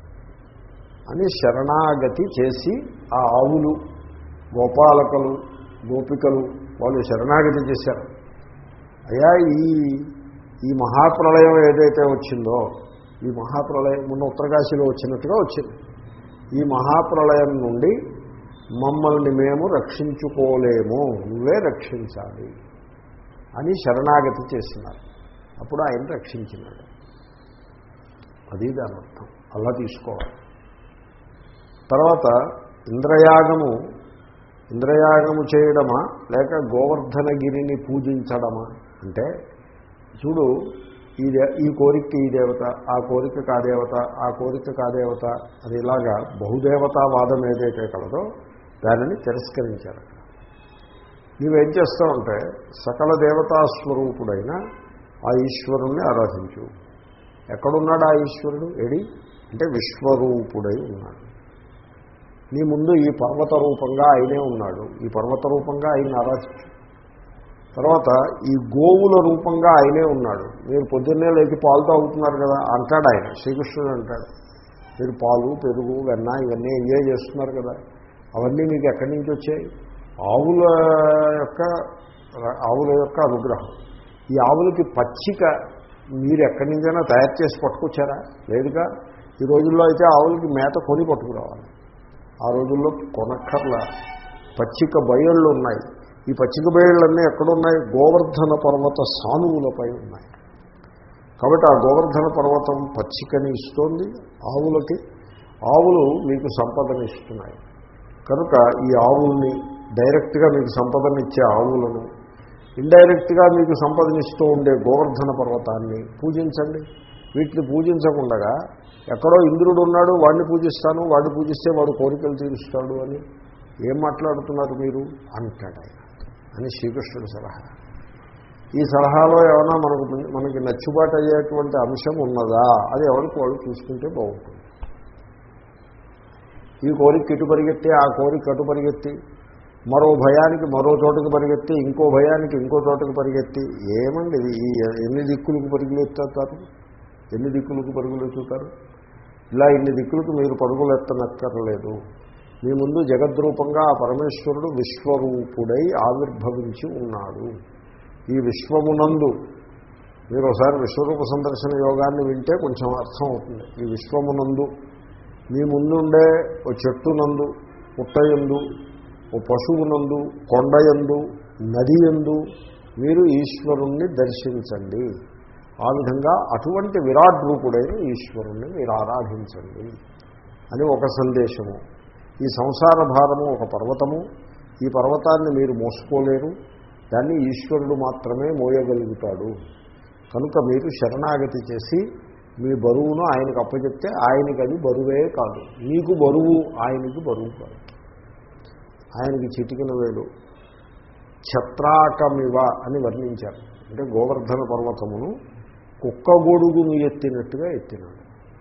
అని శరణాగతి చేసి ఆ ఆవులు గోపాలకలు గోపికలు వాళ్ళు శరణాగతి చేశారు అయ్యా ఈ ఈ మహాప్రళయం ఏదైతే వచ్చిందో ఈ మహాప్రళయం మొన్న ఉత్తరకాశీలో వచ్చినట్టుగా వచ్చింది ఈ మహాప్రళయం నుండి మమ్మల్ని మేము రక్షించుకోలేము నువ్వే రక్షించాలి అని శరణాగతి చేసినారు అప్పుడు ఆయన రక్షించినాడు అది దాని అర్థం అలా తీసుకోవాలి తర్వాత ఇంద్రయాగము ఇంద్రయాగము చేయడమా లేక గోవర్ధనగిరిని పూజించడమా అంటే చూడు ఈ దే ఈ కోరిక ఈ దేవత ఆ కోరిక కాదేవత ఆ కోరిక కాదేవత అది ఇలాగా బహుదేవతావాదం ఏదైతే కలదో దానిని తిరస్కరించారు నీవేం చేస్తావంటే సకల దేవతా స్వరూపుడైన ఆ ఈశ్వరుణ్ణి ఆరాధించు ఎక్కడున్నాడు ఆ ఈశ్వరుడు ఎడి అంటే విశ్వరూపుడై ఉన్నాడు నీ ముందు ఈ పర్వత రూపంగా ఆయనే ఉన్నాడు ఈ పర్వత రూపంగా ఆయన ఆరాధించు తర్వాత ఈ గోవుల రూపంగా ఆయనే ఉన్నాడు మీరు పొద్దున్నే లేచి పాలు తాగుతున్నారు కదా అంటాడు ఆయన శ్రీకృష్ణుడు అంటాడు మీరు పాలు పెరుగు వెన్న ఇవన్నీ ఎంజాయ్ చేస్తున్నారు కదా అవన్నీ మీకు ఎక్కడి నుంచి వచ్చాయి ఆవుల యొక్క ఆవుల యొక్క అనుగ్రహం ఈ ఆవులకి పచ్చిక మీరు ఎక్కడి నుంచైనా తయారు చేసి పట్టుకొచ్చారా లేదుగా ఈ రోజుల్లో అయితే ఆవులకి మేత కొని పట్టుకురావాలి ఆ రోజుల్లో కొనక్కర్ల పచ్చిక బయళ్ళు ఉన్నాయి ఈ పచ్చిక బయళ్ళన్నీ ఎక్కడున్నాయి గోవర్ధన పర్వత సానువులపై ఉన్నాయి కాబట్టి ఆ గోవర్ధన పర్వతం పచ్చికని ఇస్తోంది ఆవులకి ఆవులు మీకు సంపదని ఇస్తున్నాయి కనుక ఈ ఆవుల్ని డైరెక్ట్గా మీకు సంపదనిచ్చే ఆవులను ఇండైరెక్ట్గా మీకు సంపదనిస్తూ ఉండే గోవర్ధన పర్వతాన్ని పూజించండి వీటిని పూజించకుండా ఎక్కడో ఇంద్రుడు ఉన్నాడు వాడిని పూజిస్తాను వాడిని పూజిస్తే వాడు కోరికలు తీరుస్తాడు అని ఏం మాట్లాడుతున్నారు మీరు అంటాడు ఆయన అని శ్రీకృష్ణుడు సలహా ఈ సలహాలో ఏమైనా మనకు మనకి నచ్చుబాటు అయ్యేటువంటి అంశం ఉన్నదా అది ఎవరికి వాళ్ళు చూసుకుంటే బాగుంటుంది ఈ కోరిక ఇటు పరిగెత్తి ఆ కోరిక అటు పరిగెత్తి మరో భయానికి మరో చోటుకు పరిగెత్తి ఇంకో భయానికి ఇంకో చోటుకు పరిగెత్తి ఏమండి ఈ ఎన్ని దిక్కులకు పరుగులు ఎత్తారు ఎన్ని దిక్కులకు పరుగులు ఎత్తుతారు ఇలా ఇన్ని దిక్కులకు మీరు పరుగులు ఎత్తనక్కర్లేదు మీ ముందు జగద్రూపంగా ఆ పరమేశ్వరుడు విశ్వరూపుడై ఆవిర్భవించి ఉన్నాడు ఈ విశ్వమునందు మీరు ఒకసారి విశ్వరూప సందర్శన యోగాన్ని వింటే కొంచెం అర్థం అవుతుంది ఈ విశ్వమునందు మీ ముందుండే ఓ చెట్టునందు పుట్టయందు ఓ పశువునందు కొండయందు నది ఎందు మీరు ఈశ్వరుణ్ణి దర్శించండి ఆ విధంగా అటువంటి విరాట్ రూపుడైన ఈశ్వరుణ్ణి మీరు ఆరాధించండి అని ఒక సందేశము ఈ సంసార భారము ఒక పర్వతము ఈ పర్వతాన్ని మీరు మోసుకోలేరు దాన్ని ఈశ్వరుడు మాత్రమే మోయగలుగుతాడు కనుక మీరు శరణాగతి చేసి మీ బరువును ఆయనకు అప్పచెప్తే ఆయనకి అది బరువే కాదు మీకు బరువు ఆయనకి బరువు కాదు ఆయనకి చిటికిన వేలు ఛత్రాకమివ అని వర్ణించారు అంటే గోవర్ధన పర్వతమును కుక్క గొడుగును ఎత్తినట్టుగా ఎత్తినాడు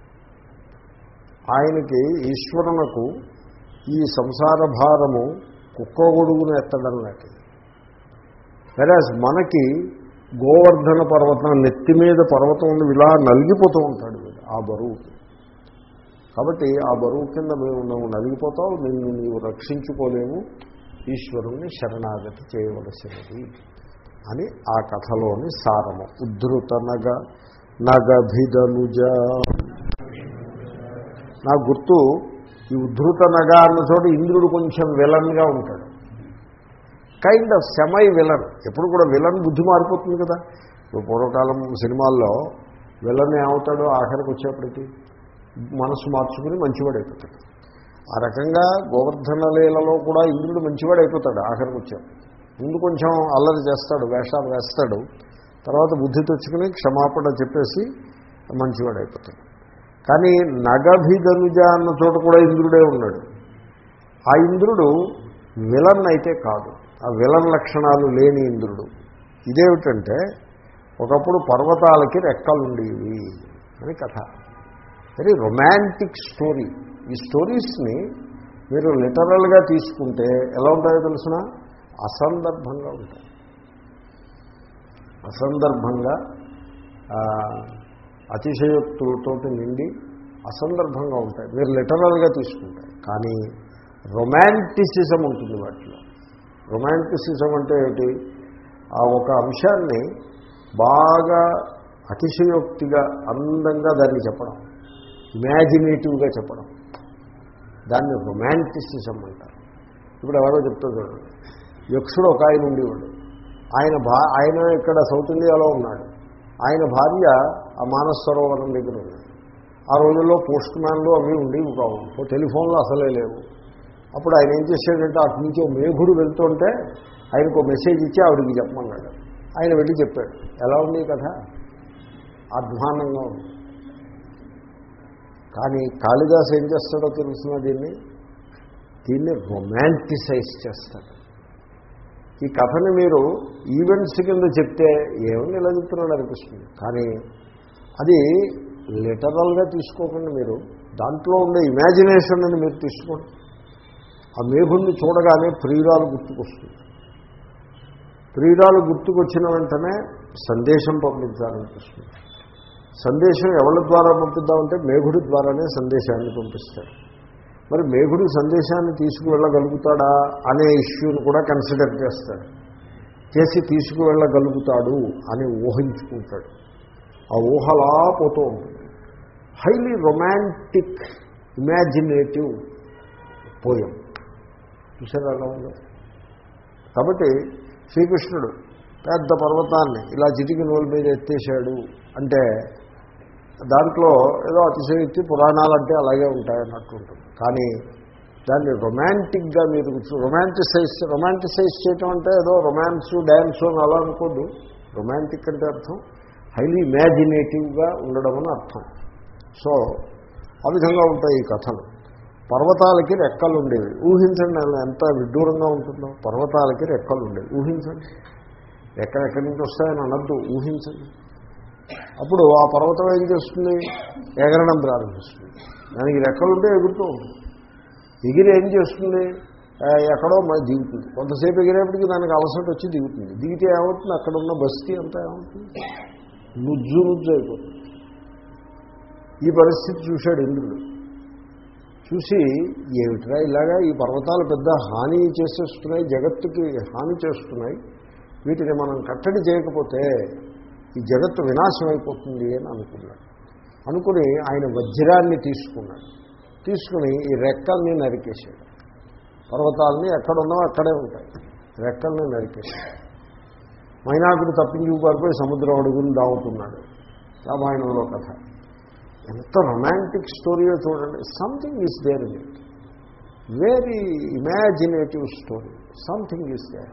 ఆయనకి ఈశ్వరునకు ఈ సంసార భారము కుక్క గొడుగును ఎత్తడం లాంటిది వెరాజ్ మనకి గోవర్ధన పర్వతం నెత్తి మీద పర్వతం ఉండి ఇలా నలిగిపోతూ ఉంటాడు వీడు ఆ బరువు కాబట్టి ఆ బరువు కింద మేము నువ్వు నలిగిపోతావు నిన్ను నీవు రక్షించుకోలేము ఈశ్వరుణ్ణి శరణాగతి చేయవలసినది అని ఆ కథలోని సారము ఉద్ధృత నగ నగభిదనుజ నా గుర్తు ఈ ఉద్ధృత నగ అన్న చోట ఇంద్రుడు కొంచెం విలన్గా ఉంటాడు కైండ్ ఆఫ్ సెమై విలన్ ఎప్పుడు కూడా విలన్ బుద్ధి మారిపోతుంది కదా ఇప్పుడు పూర్వకాలం సినిమాల్లో విలన్ ఏమవుతాడో ఆఖరికి వచ్చేప్పటికి మనసు మార్చుకుని మంచివాడు అయిపోతాడు ఆ రకంగా గోవర్ధన లీలలో కూడా ఇంద్రుడు మంచివాడు అయిపోతాడు ఆఖరికి వచ్చాడు ముందు కొంచెం అల్లరి చేస్తాడు వేషాలు వేస్తాడు తర్వాత బుద్ధి తెచ్చుకుని క్షమాపణ చెప్పేసి మంచివాడు అయిపోతాడు కానీ నగభిధనుజ అన్న చోట కూడా ఇంద్రుడే ఉన్నాడు ఆ ఇంద్రుడు విలన్ అయితే కాదు ఆ విలన్ లక్షణాలు లేని ఇంద్రుడు ఇదేమిటంటే ఒకప్పుడు పర్వతాలకి రెక్కలుండేవి అని కథ వెరీ రొమాంటిక్ స్టోరీ ఈ స్టోరీస్ని మీరు లిటరల్గా తీసుకుంటే ఎలా ఉంటాయో తెలుసిన అసందర్భంగా ఉంటాయి అసందర్భంగా అతిశయోక్తులతోటి నిండి అసందర్భంగా ఉంటాయి మీరు లిటరల్గా తీసుకుంటాయి కానీ రొమాంటిసిజం ఉంటుంది వాటిలో రొమాంటిసిజం అంటే ఏమిటి ఆ ఒక అంశాన్ని బాగా అతిశయోక్తిగా అందంగా దాన్ని చెప్పడం ఇమాజినేటివ్గా చెప్పడం దాన్ని రొమాంటిసిజం అంటారు ఇప్పుడు ఎవరో చెప్తా చూడండి యక్షుడు ఒక ఆయన ఉండేవాడు ఆయన భా ఆయన ఇక్కడ సౌత్ ఇండియాలో ఉన్నాడు ఆయన భార్య ఆ మానస సరోవరం దగ్గర ఉంది ఆ రోజుల్లో పోస్ట్ మ్యాన్లు అవి ఉండేవి కావు టెలిఫోన్లు అసలే లేవు అప్పుడు ఆయన ఏం చేశాడంటే అటు నుంచి మేఘుడు వెళ్తుంటే ఆయనకు మెసేజ్ ఇచ్చి ఆవిడికి చెప్పమన్నాడు ఆయన వెళ్ళి చెప్పాడు ఎలా ఉంది ఈ కథ అధ్వానంగా ఉంది కానీ కాళిదాస్ ఏం చేస్తాడో తెలుసిన దీన్ని దీన్ని రొమాంటిసైజ్ చేస్తాడు ఈ కథని మీరు ఈవెంట్స్ కింద చెప్తే ఏమని ఇలా చెప్తున్నాడు అనిపిస్తుంది కానీ అది లిటరల్గా తీసుకోకండి మీరు దాంట్లో ఉండే ఇమాజినేషన్ అని మీరు తీసుకోండి ఆ మేఘుణ్ణి చూడగానే ప్రియురాలు గుర్తుకొస్తుంది ప్రియురాలు గుర్తుకొచ్చిన వెంటనే సందేశం పంపించాలనిపిస్తుంది సందేశం ఎవరి ద్వారా పంపిద్దామంటే మేఘుడి ద్వారానే సందేశాన్ని పంపిస్తాడు మరి మేఘుడు సందేశాన్ని తీసుకువెళ్ళగలుగుతాడా అనే ఇష్యూని కూడా కన్సిడర్ చేస్తాడు చేసి తీసుకువెళ్ళగలుగుతాడు అని ఊహించుకుంటాడు ఆ ఊహలా పోతూ ఉంటుంది హైలీ రొమాంటిక్ ఇమాజినేటివ్ పోయం చూసారు అలా ఉందో కాబట్టి శ్రీకృష్ణుడు పెద్ద పర్వతాన్ని ఇలా చిటికి నోలు మీద ఎత్తేసాడు అంటే దాంట్లో ఏదో అతిశయోక్తి పురాణాలు అంటే అలాగే ఉంటాయన్నట్టు ఉంటుంది కానీ దాన్ని రొమాంటిక్గా మీరు రొమాంటిసైజ్ రొమాంటిసైజ్ చేయటం అంటే ఏదో రొమాన్స్ డ్యాన్స్ అని అలా అనుకోద్దు రొమాంటిక్ అంటే అర్థం హైలీ ఇమాజినేటివ్గా ఉండడం అని అర్థం సో ఆ విధంగా ఉంటాయి ఈ కథలు పర్వతాలకి రెక్కలు ఉండేవి ఊహించండి ఎంత విడ్డూరంగా ఉంటుందో పర్వతాలకి రెక్కలు ఉండేవి ఊహించండి ఎక్కడెక్కడి నుంచి వస్తాయని అనద్దు ఊహించండి అప్పుడు ఆ పర్వతం ఏం చేస్తుంది ఎగరడం ప్రారంభిస్తుంది దానికి రెక్కలుంటే ఎగురుతూ ఉంటుంది ఎగిరి ఏం చేస్తుంది ఎక్కడో మరి దిగుతుంది కొంతసేపు ఎగిరేపటికి దానికి అలసట వచ్చి దిగుతుంది దిగితే ఏమవుతుంది అక్కడ ఉన్న బస్తీ అంతా ఏమవుతుంది నుజ్జు నుజ్జు అయిపోతుంది ఈ పరిస్థితి చూశాడు ఇంద్రుడు చూసి ఏమిట్రా ఇలాగా ఈ పర్వతాలు పెద్ద హాని చేసేస్తున్నాయి జగత్తుకి హాని చేస్తున్నాయి వీటిని మనం కట్టడి చేయకపోతే ఈ జగత్తు వినాశం అయిపోతుంది అని అనుకున్నాడు అనుకుని ఆయన వజ్రాన్ని తీసుకున్నాడు తీసుకుని ఈ రెక్కల్ని నరికేశాడు పర్వతాలని ఎక్కడున్నావో అక్కడే ఉంటాయి రెక్కల్ని నరికేశాడు మైనాకుడు తప్పించి పారిపోయి సముద్రం అడుగుని దావుతున్నాడు రామాయణంలో కథ ఎంత రొమాంటిక్ స్టోరీయో చూడండి something is there in it very imaginative story something is there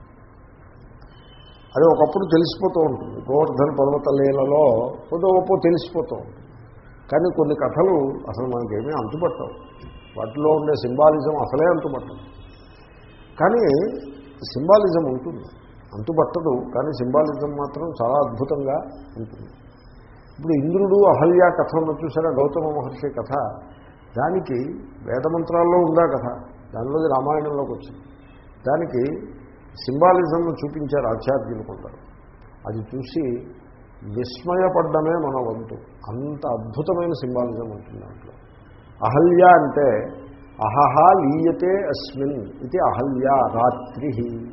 అది ఒకప్పుడు తెలిసిపోతూ ఉంటుంది గోవర్ధన పర్వత లీలలో కొద్ది గొప్ప తెలిసిపోతూ ఉంటుంది కానీ కొన్ని కథలు అసలు మనకేమీ అంతుపట్టవు వాటిలో ఉండే సింబాలిజం అసలే అంతుపట్టదు కానీ సింబాలిజం ఉంటుంది అంతుపట్టదు కానీ సింబాలిజం మాత్రం చాలా అద్భుతంగా ఉంటుంది ఇప్పుడు ఇంద్రుడు అహల్య కథ ఉన్న చూసారా గౌతమ మహర్షి కథ దానికి వేదమంత్రాల్లో ఉందా కథ దానిలోది రామాయణంలోకి వచ్చింది దానికి సింబాలిజం చూపించారు ఆచార్యులు కొందరు అది చూసి విస్మయపడ్డమే మన వంతు అంత అద్భుతమైన సింబాలిజం ఉంటుంది దాంట్లో అహల్య అంటే అహహ లీయతే అస్మిన్ ఇది అహల్య రాత్రి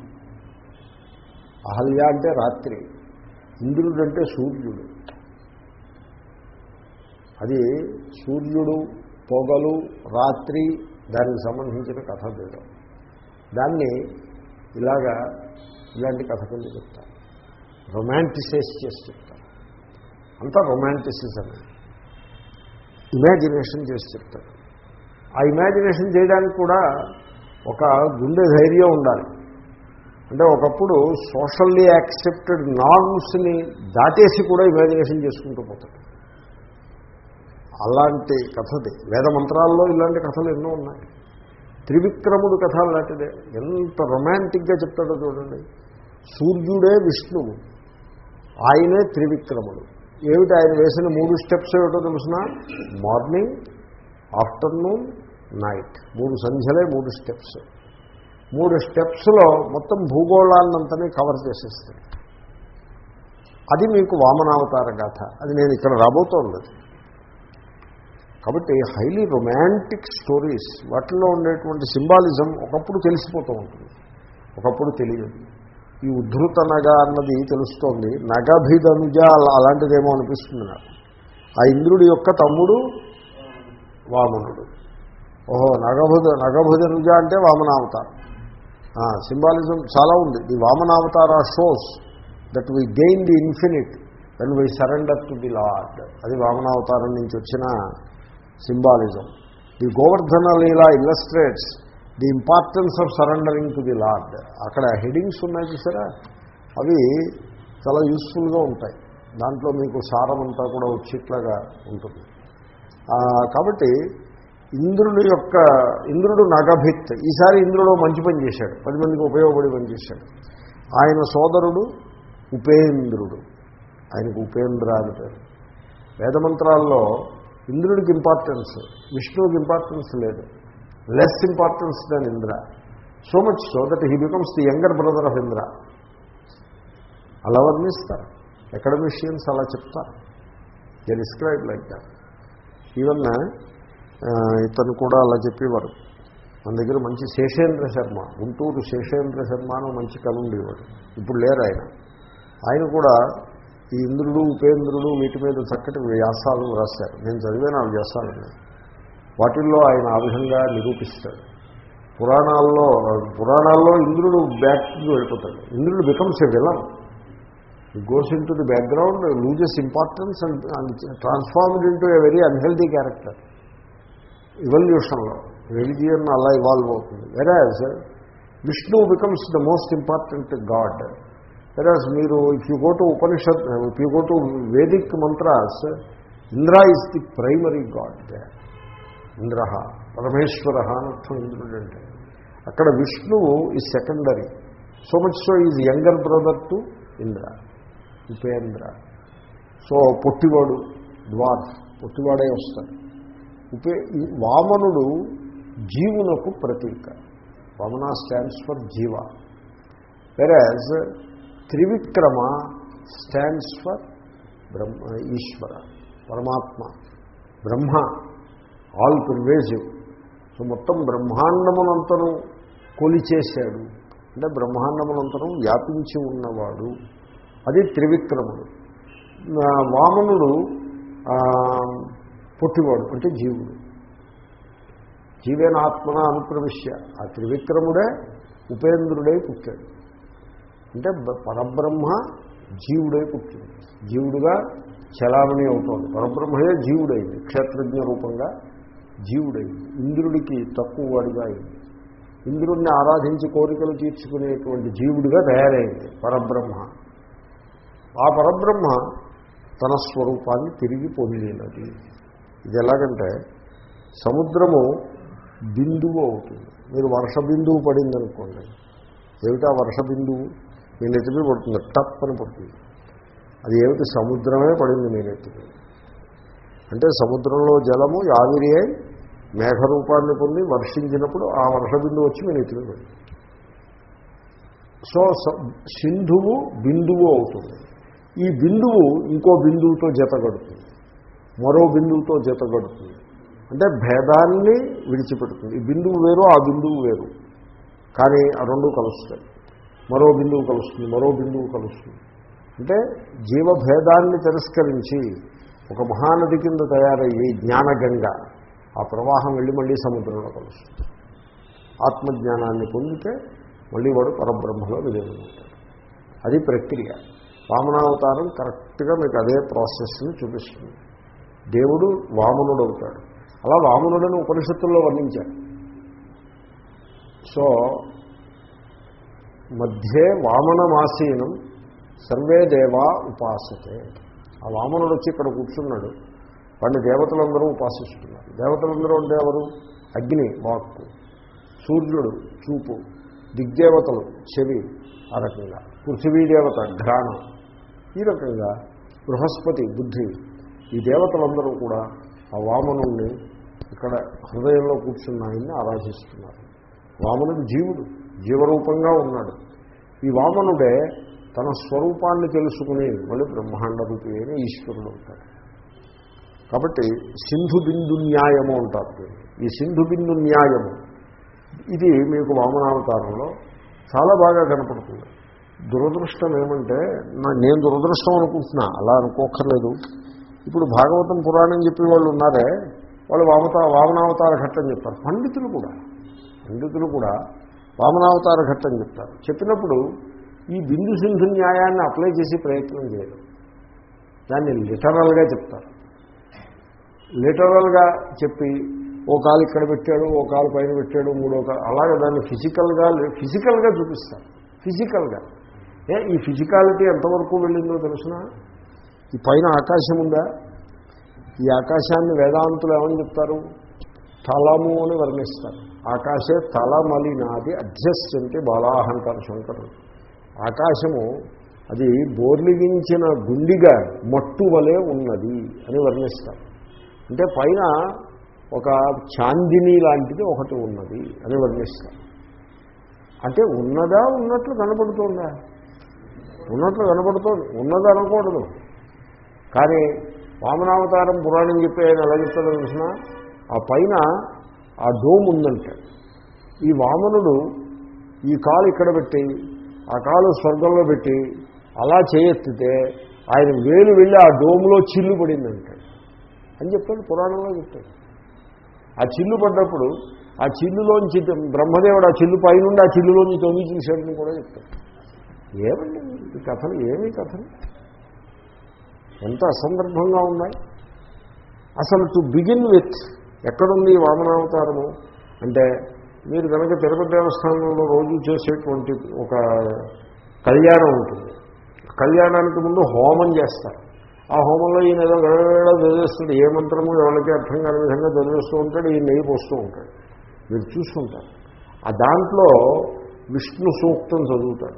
అహల్య అంటే రాత్రి ఇంద్రుడు అంటే సూర్యుడు అది సూర్యుడు పొగలు రాత్రి దానికి సంబంధించిన కథ వేయడం దాన్ని ఇలాగా ఇలాంటి కథ కింద చెప్తారు రొమాంటిసైజ్ చేసి చెప్తారు అంతా రొమాంటిసిజమే ఇమాజినేషన్ చేసి చెప్తారు ఆ ఇమాజినేషన్ చేయడానికి కూడా ఒక గుండె ధైర్యం ఉండాలి అంటే ఒకప్పుడు సోషల్లీ యాక్సెప్టెడ్ నార్మ్స్ని దాటేసి కూడా ఇమాజినేషన్ చేసుకుంటూ పోతాడు అలాంటి కథది వేద మంత్రాల్లో ఇలాంటి కథలు ఎన్నో ఉన్నాయి త్రివిక్రముడు కథ లాంటిదే ఎంత రొమాంటిక్గా చెప్తాడో చూడండి సూర్యుడే విష్ణువు ఆయనే త్రివిక్రముడు ఏమిటి ఆయన వేసిన మూడు స్టెప్స్ ఏమిటో తెలుసిన మార్నింగ్ ఆఫ్టర్నూన్ నైట్ మూడు సంధ్యలే మూడు స్టెప్స్ మూడు స్టెప్స్లో మొత్తం భూగోళాన్నంతని కవర్ చేసేస్తాడు అది మీకు వామనావతార గాథ అది నేను ఇక్కడ రాబోతోంది కాబట్టి హైలీ రొమాంటిక్ స్టోరీస్ వాటిల్లో ఉండేటువంటి సింబాలిజం ఒకప్పుడు తెలిసిపోతూ ఉంటుంది ఒకప్పుడు తెలియదు ఈ ఉద్ధృత నగ అన్నది తెలుస్తోంది నగభిధనుజ అలాంటిదేమో అనిపిస్తుంది నాకు ఆ ఇంద్రుడి యొక్క తమ్ముడు వామనుడు ఓహో నగభుజ నగభుజనుజ అంటే వామనావతారం సింబాలిజం చాలా ఉంది the Vamanavatara shows that we gain the infinite when we surrender to the Lord అది వామనావతారం నుంచి వచ్చిన symbolism the Govardhana leela illustrates the importance of surrendering to the Lord అక్కడ హెడింగ్స్ ఉన్నాయి చూసారా అవి చాలా యూస్ఫుల్గా ఉంటాయి దాంట్లో మీకు సారం అంతా కూడా వచ్చేట్లాగా ఉంటుంది కాబట్టి ఇంద్రుడి యొక్క ఇంద్రుడు నగభిత్ ఈసారి ఇంద్రుడు మంచి పని చేశాడు పది మందికి ఉపయోగపడి పని చేశాడు ఆయన సోదరుడు ఉపేంద్రుడు ఆయనకు ఉపేంద్ర అని పేరు వేదమంత్రాల్లో ఇంద్రుడికి ఇంపార్టెన్స్ విష్ణువుకి ఇంపార్టెన్స్ లేదు less importance than Indra so much so that he becomes the younger brother of Indra అలా వర్ణిస్తారు అకాడమిషియన్స్ అలా చెప్తారు they describe like that even ఇతను కూడా అలా చెప్పేవారు మన దగ్గర మంచి శేషేంద్ర శర్మ గుంటూరు శేషేంద్ర శర్మ అని మంచి కళ ఉండేవాడు ఇప్పుడు లేరు ఆయన ఆయన కూడా ఈ ఇంద్రుడు ఉపేంద్రుడు వీటి మీద చక్కటి వ్యాసాలు రాశారు నేను చదివాను ఆ వ్యాసాలని వాటిల్లో ఆయన ఆ విధంగా నిరూపిస్తాడు పురాణాల్లో పురాణాల్లో ఇంద్రుడు బ్యాక్కి వెళ్ళిపోతాడు ఇంద్రుడు becomes a villain goes into the background loses importance and transformed into a very unhealthy character ఇవల్యూషన్లో రిలిజియన్ అలా ఇవాల్వ్ అవుతుంది whereas Vishnu becomes the most important god whereas మీరు if you go to Upanishad if you go to Vedic mantras Indra is the primary god they Indra Parameshwara అనర్థం ఇంద్రుడు అంటే అక్కడ విష్ణువు ఈ secondary so much so is younger brother to Indra Upendra so పొట్టివాడు ద్వార్ఫ్ పొట్టివాడే వస్తాడు ఉపే వామనుడు జీవునకు ప్రతీక Vamana stands for jiva whereas Trivikrama stands for Brahma Ishwara Paramatma Brahma all ప్రివేజివ్ so మొత్తం బ్రహ్మాండమునంతను కొలిచేశాడు అంటే బ్రహ్మాండమునంతరం వ్యాపించి ఉన్నవాడు అది త్రివిక్రముడు వామనుడు పుట్టివాడు అంటే జీవుడు జీవేనాత్మన అనుప్రవిశ్య ఆ త్రివిక్రముడే ఉపేంద్రుడై పుట్టాడు అంటే పరబ్రహ్మ జీవుడై పుట్టింది జీవుడుగా చలామణి అవుతోంది పరబ్రహ్మయే జీవుడైంది క్షేత్రజ్ఞ రూపంగా జీవుడైంది ఇంద్రుడికి తక్కువ వాడిగా అయింది ఇంద్రుడిని ఆరాధించి కోరికలు తీర్చుకునేటువంటి జీవుడిగా తయారైంది పరబ్రహ్మ ఆ పరబ్రహ్మ తన స్వరూపాన్ని తిరిగి పొందినది ఇది ఎలాగంటే సముద్రము బిందువు అవుతుంది మీరు వర్ష బిందువు పడింది అనుకోండి ఏమిటా వర్ష బిందువు మీ నెత్తిపై పడుతుంది టప్ అని పడుతుంది అది ఏమిటి సముద్రమే పడింది మీ నెత్తిపై అంటే సముద్రంలో జలము ఆవిరి అయి మేఘరూపాన్ని పొంది వర్షించినప్పుడు ఆ వర్ష బిందువు వచ్చి మీ నెత్తిపై పడింది సో సింధువు బిందువు అవుతుంది ఈ బిందువు ఇంకో బిందువుతో జతగడుతుంది మరో బిందువుతో జతగడుతుంది అంటే భేదాన్ని విడిచిపెడుతుంది ఈ బిందువు వేరు ఆ బిందువు వేరు కానీ ఆ రెండు కలుస్తాయి మరో బిందువు కలుస్తుంది మరో బిందువు కలుస్తుంది అంటే జీవభేదాన్ని తిరస్కరించి ఒక మహానది కింద తయారయ్యి జ్ఞానగంగ ఆ ప్రవాహం వెళ్ళి మళ్ళీ సముద్రంలో కలుస్తుంది ఆత్మజ్ఞానాన్ని పొందితే మళ్ళీ వాడు పరబ్రహ్మలో విలీనమవుతాడు అది ప్రక్రియ వామనావతారం కరెక్ట్గా మీకు అదే ప్రాసెస్ని చూపిస్తుంది దేవుడు వామనుడు అవుతాడు అలా వామనుడని ఉపనిషత్తుల్లో వర్ణించారు సో మధ్యే వామనమాసీనం సర్వే దేవా ఉపాసతే ఆ వామనుడు వచ్చి ఇక్కడ కూర్చున్నాడు వాడిని దేవతలందరూ ఉపాసిస్తున్నారు దేవతలందరూ అంటే ఎవరు అగ్ని వాక్కు సూర్యుడు చూపు దిగ్దేవతలు చెవి ఆ రకంగా పృథివీదేవత ఘ్రాణం ఈ రకంగా బృహస్పతి బుద్ధి ఈ దేవతలందరూ కూడా ఆ వామనుణ్ణి ఇక్కడ హృదయంలో కూర్చున్న ఆయన్ని ఆరాధిస్తున్నారు వామనుడు జీవుడు జీవరూపంగా ఉన్నాడు ఈ వామనుడే తన స్వరూపాన్ని తెలుసుకుని మళ్ళీ బ్రహ్మాండ రూపి అయిన ఈశ్వరుడు అవుతాడు కాబట్టి సింధు బిందు న్యాయము అంటారు దీన్ని. ఈ సింధు బిందు న్యాయము ఇది మీకు వామనావతారంలో చాలా బాగా కనపడుతుంది దురదృష్టం ఏమంటే నా- నేను దురదృష్టం అనుకుంటున్నా అలా అనుకోక్కర్లేదు ఇప్పుడు భాగవతం పురాణం చెప్పే వాళ్ళు ఉన్నారే వాళ్ళు వామత వామనావతార ఘట్టం చెప్తారు పండితులు కూడా పండితులు కూడా వామనావతార ఘట్టం చెప్తారు చెప్పినప్పుడు ఈ బిందు సింధు న్యాయాన్ని అప్లై చేసి ప్రయత్నం చేయరు దాన్ని లిటరల్గా చెప్తారు లిటరల్గా చెప్పి ఓ కాలు ఇక్కడ పెట్టాడు ఓ కాలు పైన పెట్టాడు మూడో కాలు అలాగే దాన్ని ఫిజికల్గా ఫిజికల్గా చూపిస్తారు ఫిజికల్గా ఏ ఈ ఫిజికాలిటీ ఎంతవరకు వెళ్ళిందో తెలుసిన ఈ పైన ఆకాశం ఉందా ఈ ఆకాశాన్ని వేదాంతులు ఏమని చెప్తారు తలము అని వర్ణిస్తారు ఆకాశే తలమలినాది అధ్యస్యంతి బాలాహ అంటారు శంకరుడు ఆకాశము అది బోర్లిగించిన గుండిగా మట్టు వలె ఉన్నది అని వర్ణిస్తారు అంటే పైన ఒక చాందిని లాంటిది ఒకటి ఉన్నది అని వర్ణిస్తారు అంటే ఉన్నదా ఉన్నట్లు కనపడుతుందా ఉన్నట్లు కనపడుతోంది ఉన్నది అనకూడదు కానీ వామనావతారం పురాణం చెప్పి ఆయన ఎలా చెప్తాడో తెలిసిన ఆ పైన ఆ డోమ్ ఉందంటే ఈ వామనుడు ఈ కాలు ఇక్కడ పెట్టి ఆ కాలు స్వర్గంలో పెట్టి అలా చేయెత్తితే ఆయన వేలు వెళ్ళి ఆ డోమ్లో చిల్లు పడిందంటే అని చెప్తాడు పురాణంలో చెప్తాడు ఆ చిల్లు పడ్డప్పుడు ఆ చిల్లులోంచి బ్రహ్మదేవుడు ఆ చిల్లు పైనుండి ఆ చిల్లులోంచి తొంగి చూశాడని కూడా చెప్తాడు ఏమండి ఈ కథలు ఏమి కథలు ఎంత అసందర్భంగా ఉన్నాయి అసలు టు బిగిన్ విత్ ఎక్కడుంది ఈ వామనావతారము అంటే మీరు కనుక తిరుపతి దేవస్థానంలో రోజు చేసేటువంటి ఒక కళ్యాణం ఉంటుంది కళ్యాణానికి ముందు హోమం చేస్తారు ఆ హోమంలో ఈయన ఏదో గడగడ చదివేస్తాడు ఏ మంత్రము ఎవరికి అర్థం కాని విధంగా చదివేస్తూ ఉంటాడు ఈ నెయ్యి పోస్తూ ఉంటాడు మీరు చూసుకుంటారు ఆ దాంట్లో విష్ణు సూక్తం చదువుతాడు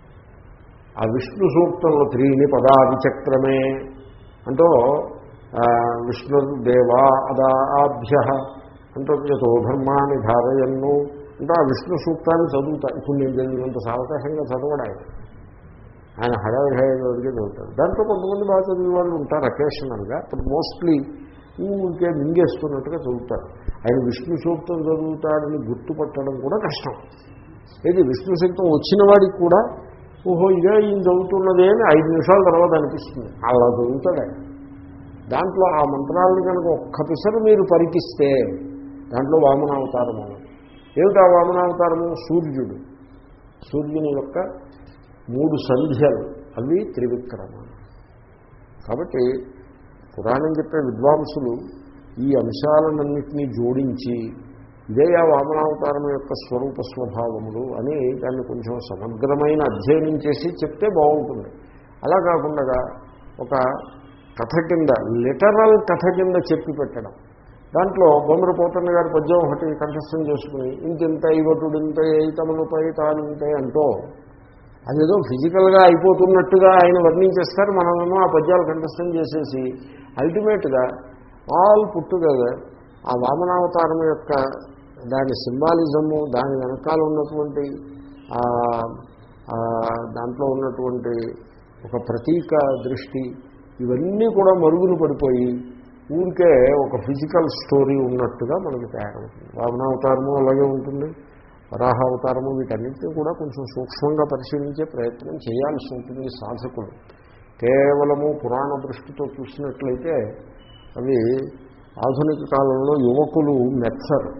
ఆ విష్ణు సూక్తంలో త్రీని పదాభిచక్రమే అంటూ ఆ, విష్ణుదేవా అదాభ్య అంటూ యతో ధర్మాన్ని ధారయన్ను అంటే ఆ విష్ణు సూక్తాన్ని చదువుతా ఇప్పుడు నేను చదివినంత సావకాశంగా చదవడం ఆయన ఆయన హడావిడిగా చదువుతారు దాంట్లో కొంతమంది బాగా చదివే వాళ్ళు ఉంటారు అకేషనల్గా బట్ మోస్ట్లీ ఊరికే మింగేసుకున్నట్టుగా చదువుతారు ఆయన విష్ణు సూక్తం చదువుతాడని గుర్తుపట్టడం కూడా కష్టం ఇది విష్ణు సూక్తం వచ్చిన వాడికి కూడా ఓహో ఇదే ఈయన చదువుతున్నదే అని ఐదు నిమిషాల తర్వాత అనిపిస్తుంది అలా చదువుతాడు ఆయన దాంట్లో ఆ మంత్రాలను కనుక ఒక్క పిసరు మీరు పరికిస్తే దాంట్లో వామనావతారం ఉన్నది ఏమిటా వామనావతారము సూర్యుడు సూర్యుని యొక్క మూడు సంధ్యలు అవి త్రివిక్రమ కాబట్టి పురాణం చెప్పే విద్వాంసులు ఈ అంశాలన్నింటినీ జోడించి ఇదే ఆ వామనావతారం యొక్క స్వరూప స్వభావములు అని దాన్ని కొంచెం సమగ్రమైన అధ్యయనం చేసి చెప్తే బాగుంటుంది అలా కాకుండా ఒక కథ కింద లిటరల్ కథ కింద చెప్పి పెట్టడం దాంట్లో బొమ్మర పోతన్న గారి పద్యం ఒకటి కంఠస్థం చేసుకుని ఇంతింత ఇవటుడు ఇంత తమనుపై తానింతే అంటూ అదేదో ఫిజికల్గా అయిపోతున్నట్టుగా ఆయన వర్ణించేస్తారు మనమేమో ఆ పద్యాలు కంఠస్థం చేసేసి అల్టిమేట్గా ఆల్ పుట్టుగదర్ ఆ వామనావతారం యొక్క దాని సింబాలిజము దాని వెనకాల ఉన్నటువంటి ఆ, ఆ, దాంట్లో ఉన్నటువంటి ఒక ప్రతీక దృష్టి ఇవన్నీ కూడా మరుగున పడిపోయి ఊరికే ఒక ఫిజికల్ స్టోరీ ఉన్నట్టుగా మనకి తయారవుతుంది వామనావతారము అలాగే ఉంటుంది వరాహ అవతారము వీటన్నింటినీ కూడా కొంచెం సూక్ష్మంగా పరిశీలించే ప్రయత్నం చేయాల్సి ఉంటుంది సాధకులు కేవలము పురాణ దృష్టితో చూసినట్లయితే అవి ఆధునిక కాలంలో యువకులు మెచ్చరు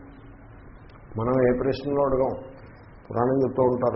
మనం ఏ ప్రశ్నలో అడగం పురాణం చెప్తూ ఉంటారు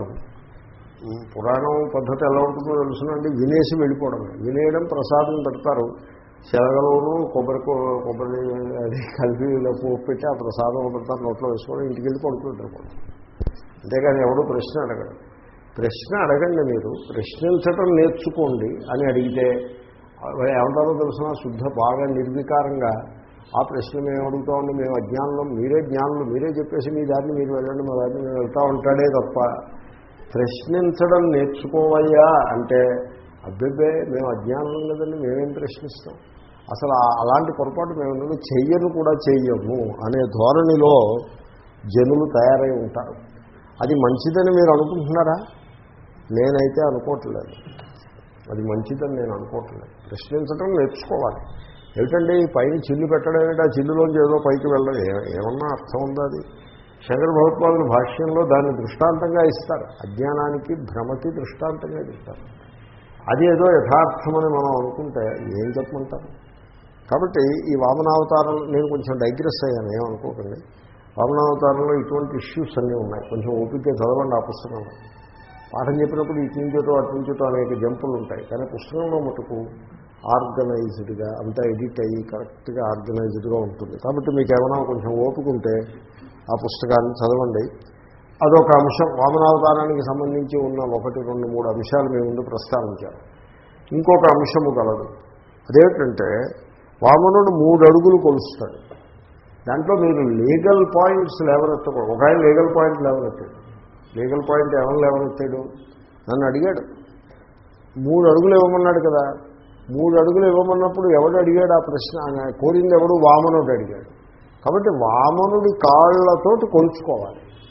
ఈ పురాణం పద్ధతి ఎలా ఉంటుందో తెలుసునండి వినేసి వెళ్ళిపోవడమే వినేయడం ప్రసాదం పెడతారు శనగలోను కొబ్బరి కూ- కొబ్బరి అది కలిపి ఇలా పోపు పెట్టి ఆ ప్రసాదం పెడతారు నోట్లో వేసుకోవడం ఇంటికి వెళ్ళి పడుకుంటారు కూడా అంతేగాని ఎవడో ప్రశ్న అడగడు ప్రశ్న అడగండి మీరు ప్రశ్నించటం నేర్చుకోండి అని అడిగితే వాళ్ళు ఏమంటారో తెలిసిన శుద్ధ బాగా నిర్వికారంగా ఆ ప్రశ్న మేము అడుగుతామండి మేము అజ్ఞానంలో మీరే జ్ఞానులు మీరే చెప్పేసి మీ దారిని మీరు వెళ్ళండి మా దారిని మేము వెళ్తా ఉంటాడే తప్ప ప్రశ్నించడం నేర్చుకోవయ్యా అంటే అబ్బెబ్బే మేము అజ్ఞానం లేదండి మేమేం ప్రశ్నిస్తాం అసలు ఆ- అలాంటి పొరపాటు మేము ఎందుకు చెయ్యను కూడా చెయ్యము అనే ధోరణిలో జనులు తయారై ఉంటారు అది మంచిదని మీరు అనుకుంటున్నారా నేనైతే అనుకోవట్లేదు అది మంచిదని నేను అనుకోవట్లేదు ప్రశ్నించడం నేర్చుకోవాలి ఏమిటండి పైన చిల్లు పెట్టడం ఏమిటి ఆ చిల్లులోంచి ఏదో పైకి వెళ్ళడం ఏ- ఏమన్నా అర్థం ఉందా అది శంకర భగవత్పాదుల భాష్యంలో దాన్ని దృష్టాంతంగా ఇస్తారు అజ్ఞానానికి భ్రమకి దృష్టాంతంగా ఇస్తారు అది ఏదో యథార్థమని మనం అనుకుంటే ఏం చెప్పమంటారు కాబట్టి ఈ వామనావతారం నేను కొంచెం డైగ్రెస్ అయ్యాను ఏమనుకోకండి వామనావతారంలో ఇటువంటి ఇష్యూస్ అన్నీ ఉన్నాయి కొంచెం ఓపిక చదవండి ఆ పుస్తకంలో పాఠం చెప్పినప్పుడు ఇటు నుంచోటో అటు నుంచోటో అనేక జంపులు ఉంటాయి కానీ పుస్తకంలో మటుకు ఆర్గనైజ్డ్గా అంతా ఎడిట్ అయ్యి కరెక్ట్గా ఆర్గనైజ్డ్గా ఉంటుంది కాబట్టి మీకు ఏమైనా కొంచెం ఓపిక ఉంటే ఆ పుస్తకాన్ని చదవండి అదొక అంశం వామనావతారానికి సంబంధించి ఉన్న ఒకటి రెండు మూడు అంశాలు మీ ముందు ప్రస్తావించారు ఇంకొక అంశము కలదు అదేంటంటే వామనుడు మూడు అడుగులు కొలుస్తాడు దాంట్లో మీరు లీగల్ పాయింట్స్ లేవనెత్తకూడదు ఒక ఆయన లీగల్ పాయింట్ లేవనెత్తాడు లీగల్ పాయింట్ ఎవరు లేవనెత్తాడు నన్ను అడిగాడు మూడు అడుగులు ఇవ్వమన్నాడు కదా మూడు అడుగులు ఇవ్వమన్నప్పుడు ఎవడు అడిగాడు ఆ ప్రశ్న ఆయన కోరింది ఎవడు వామనుడు అడిగాడు కాబట్టి వామనుడి కాళ్ళతోటి కొలుచుకోవాలి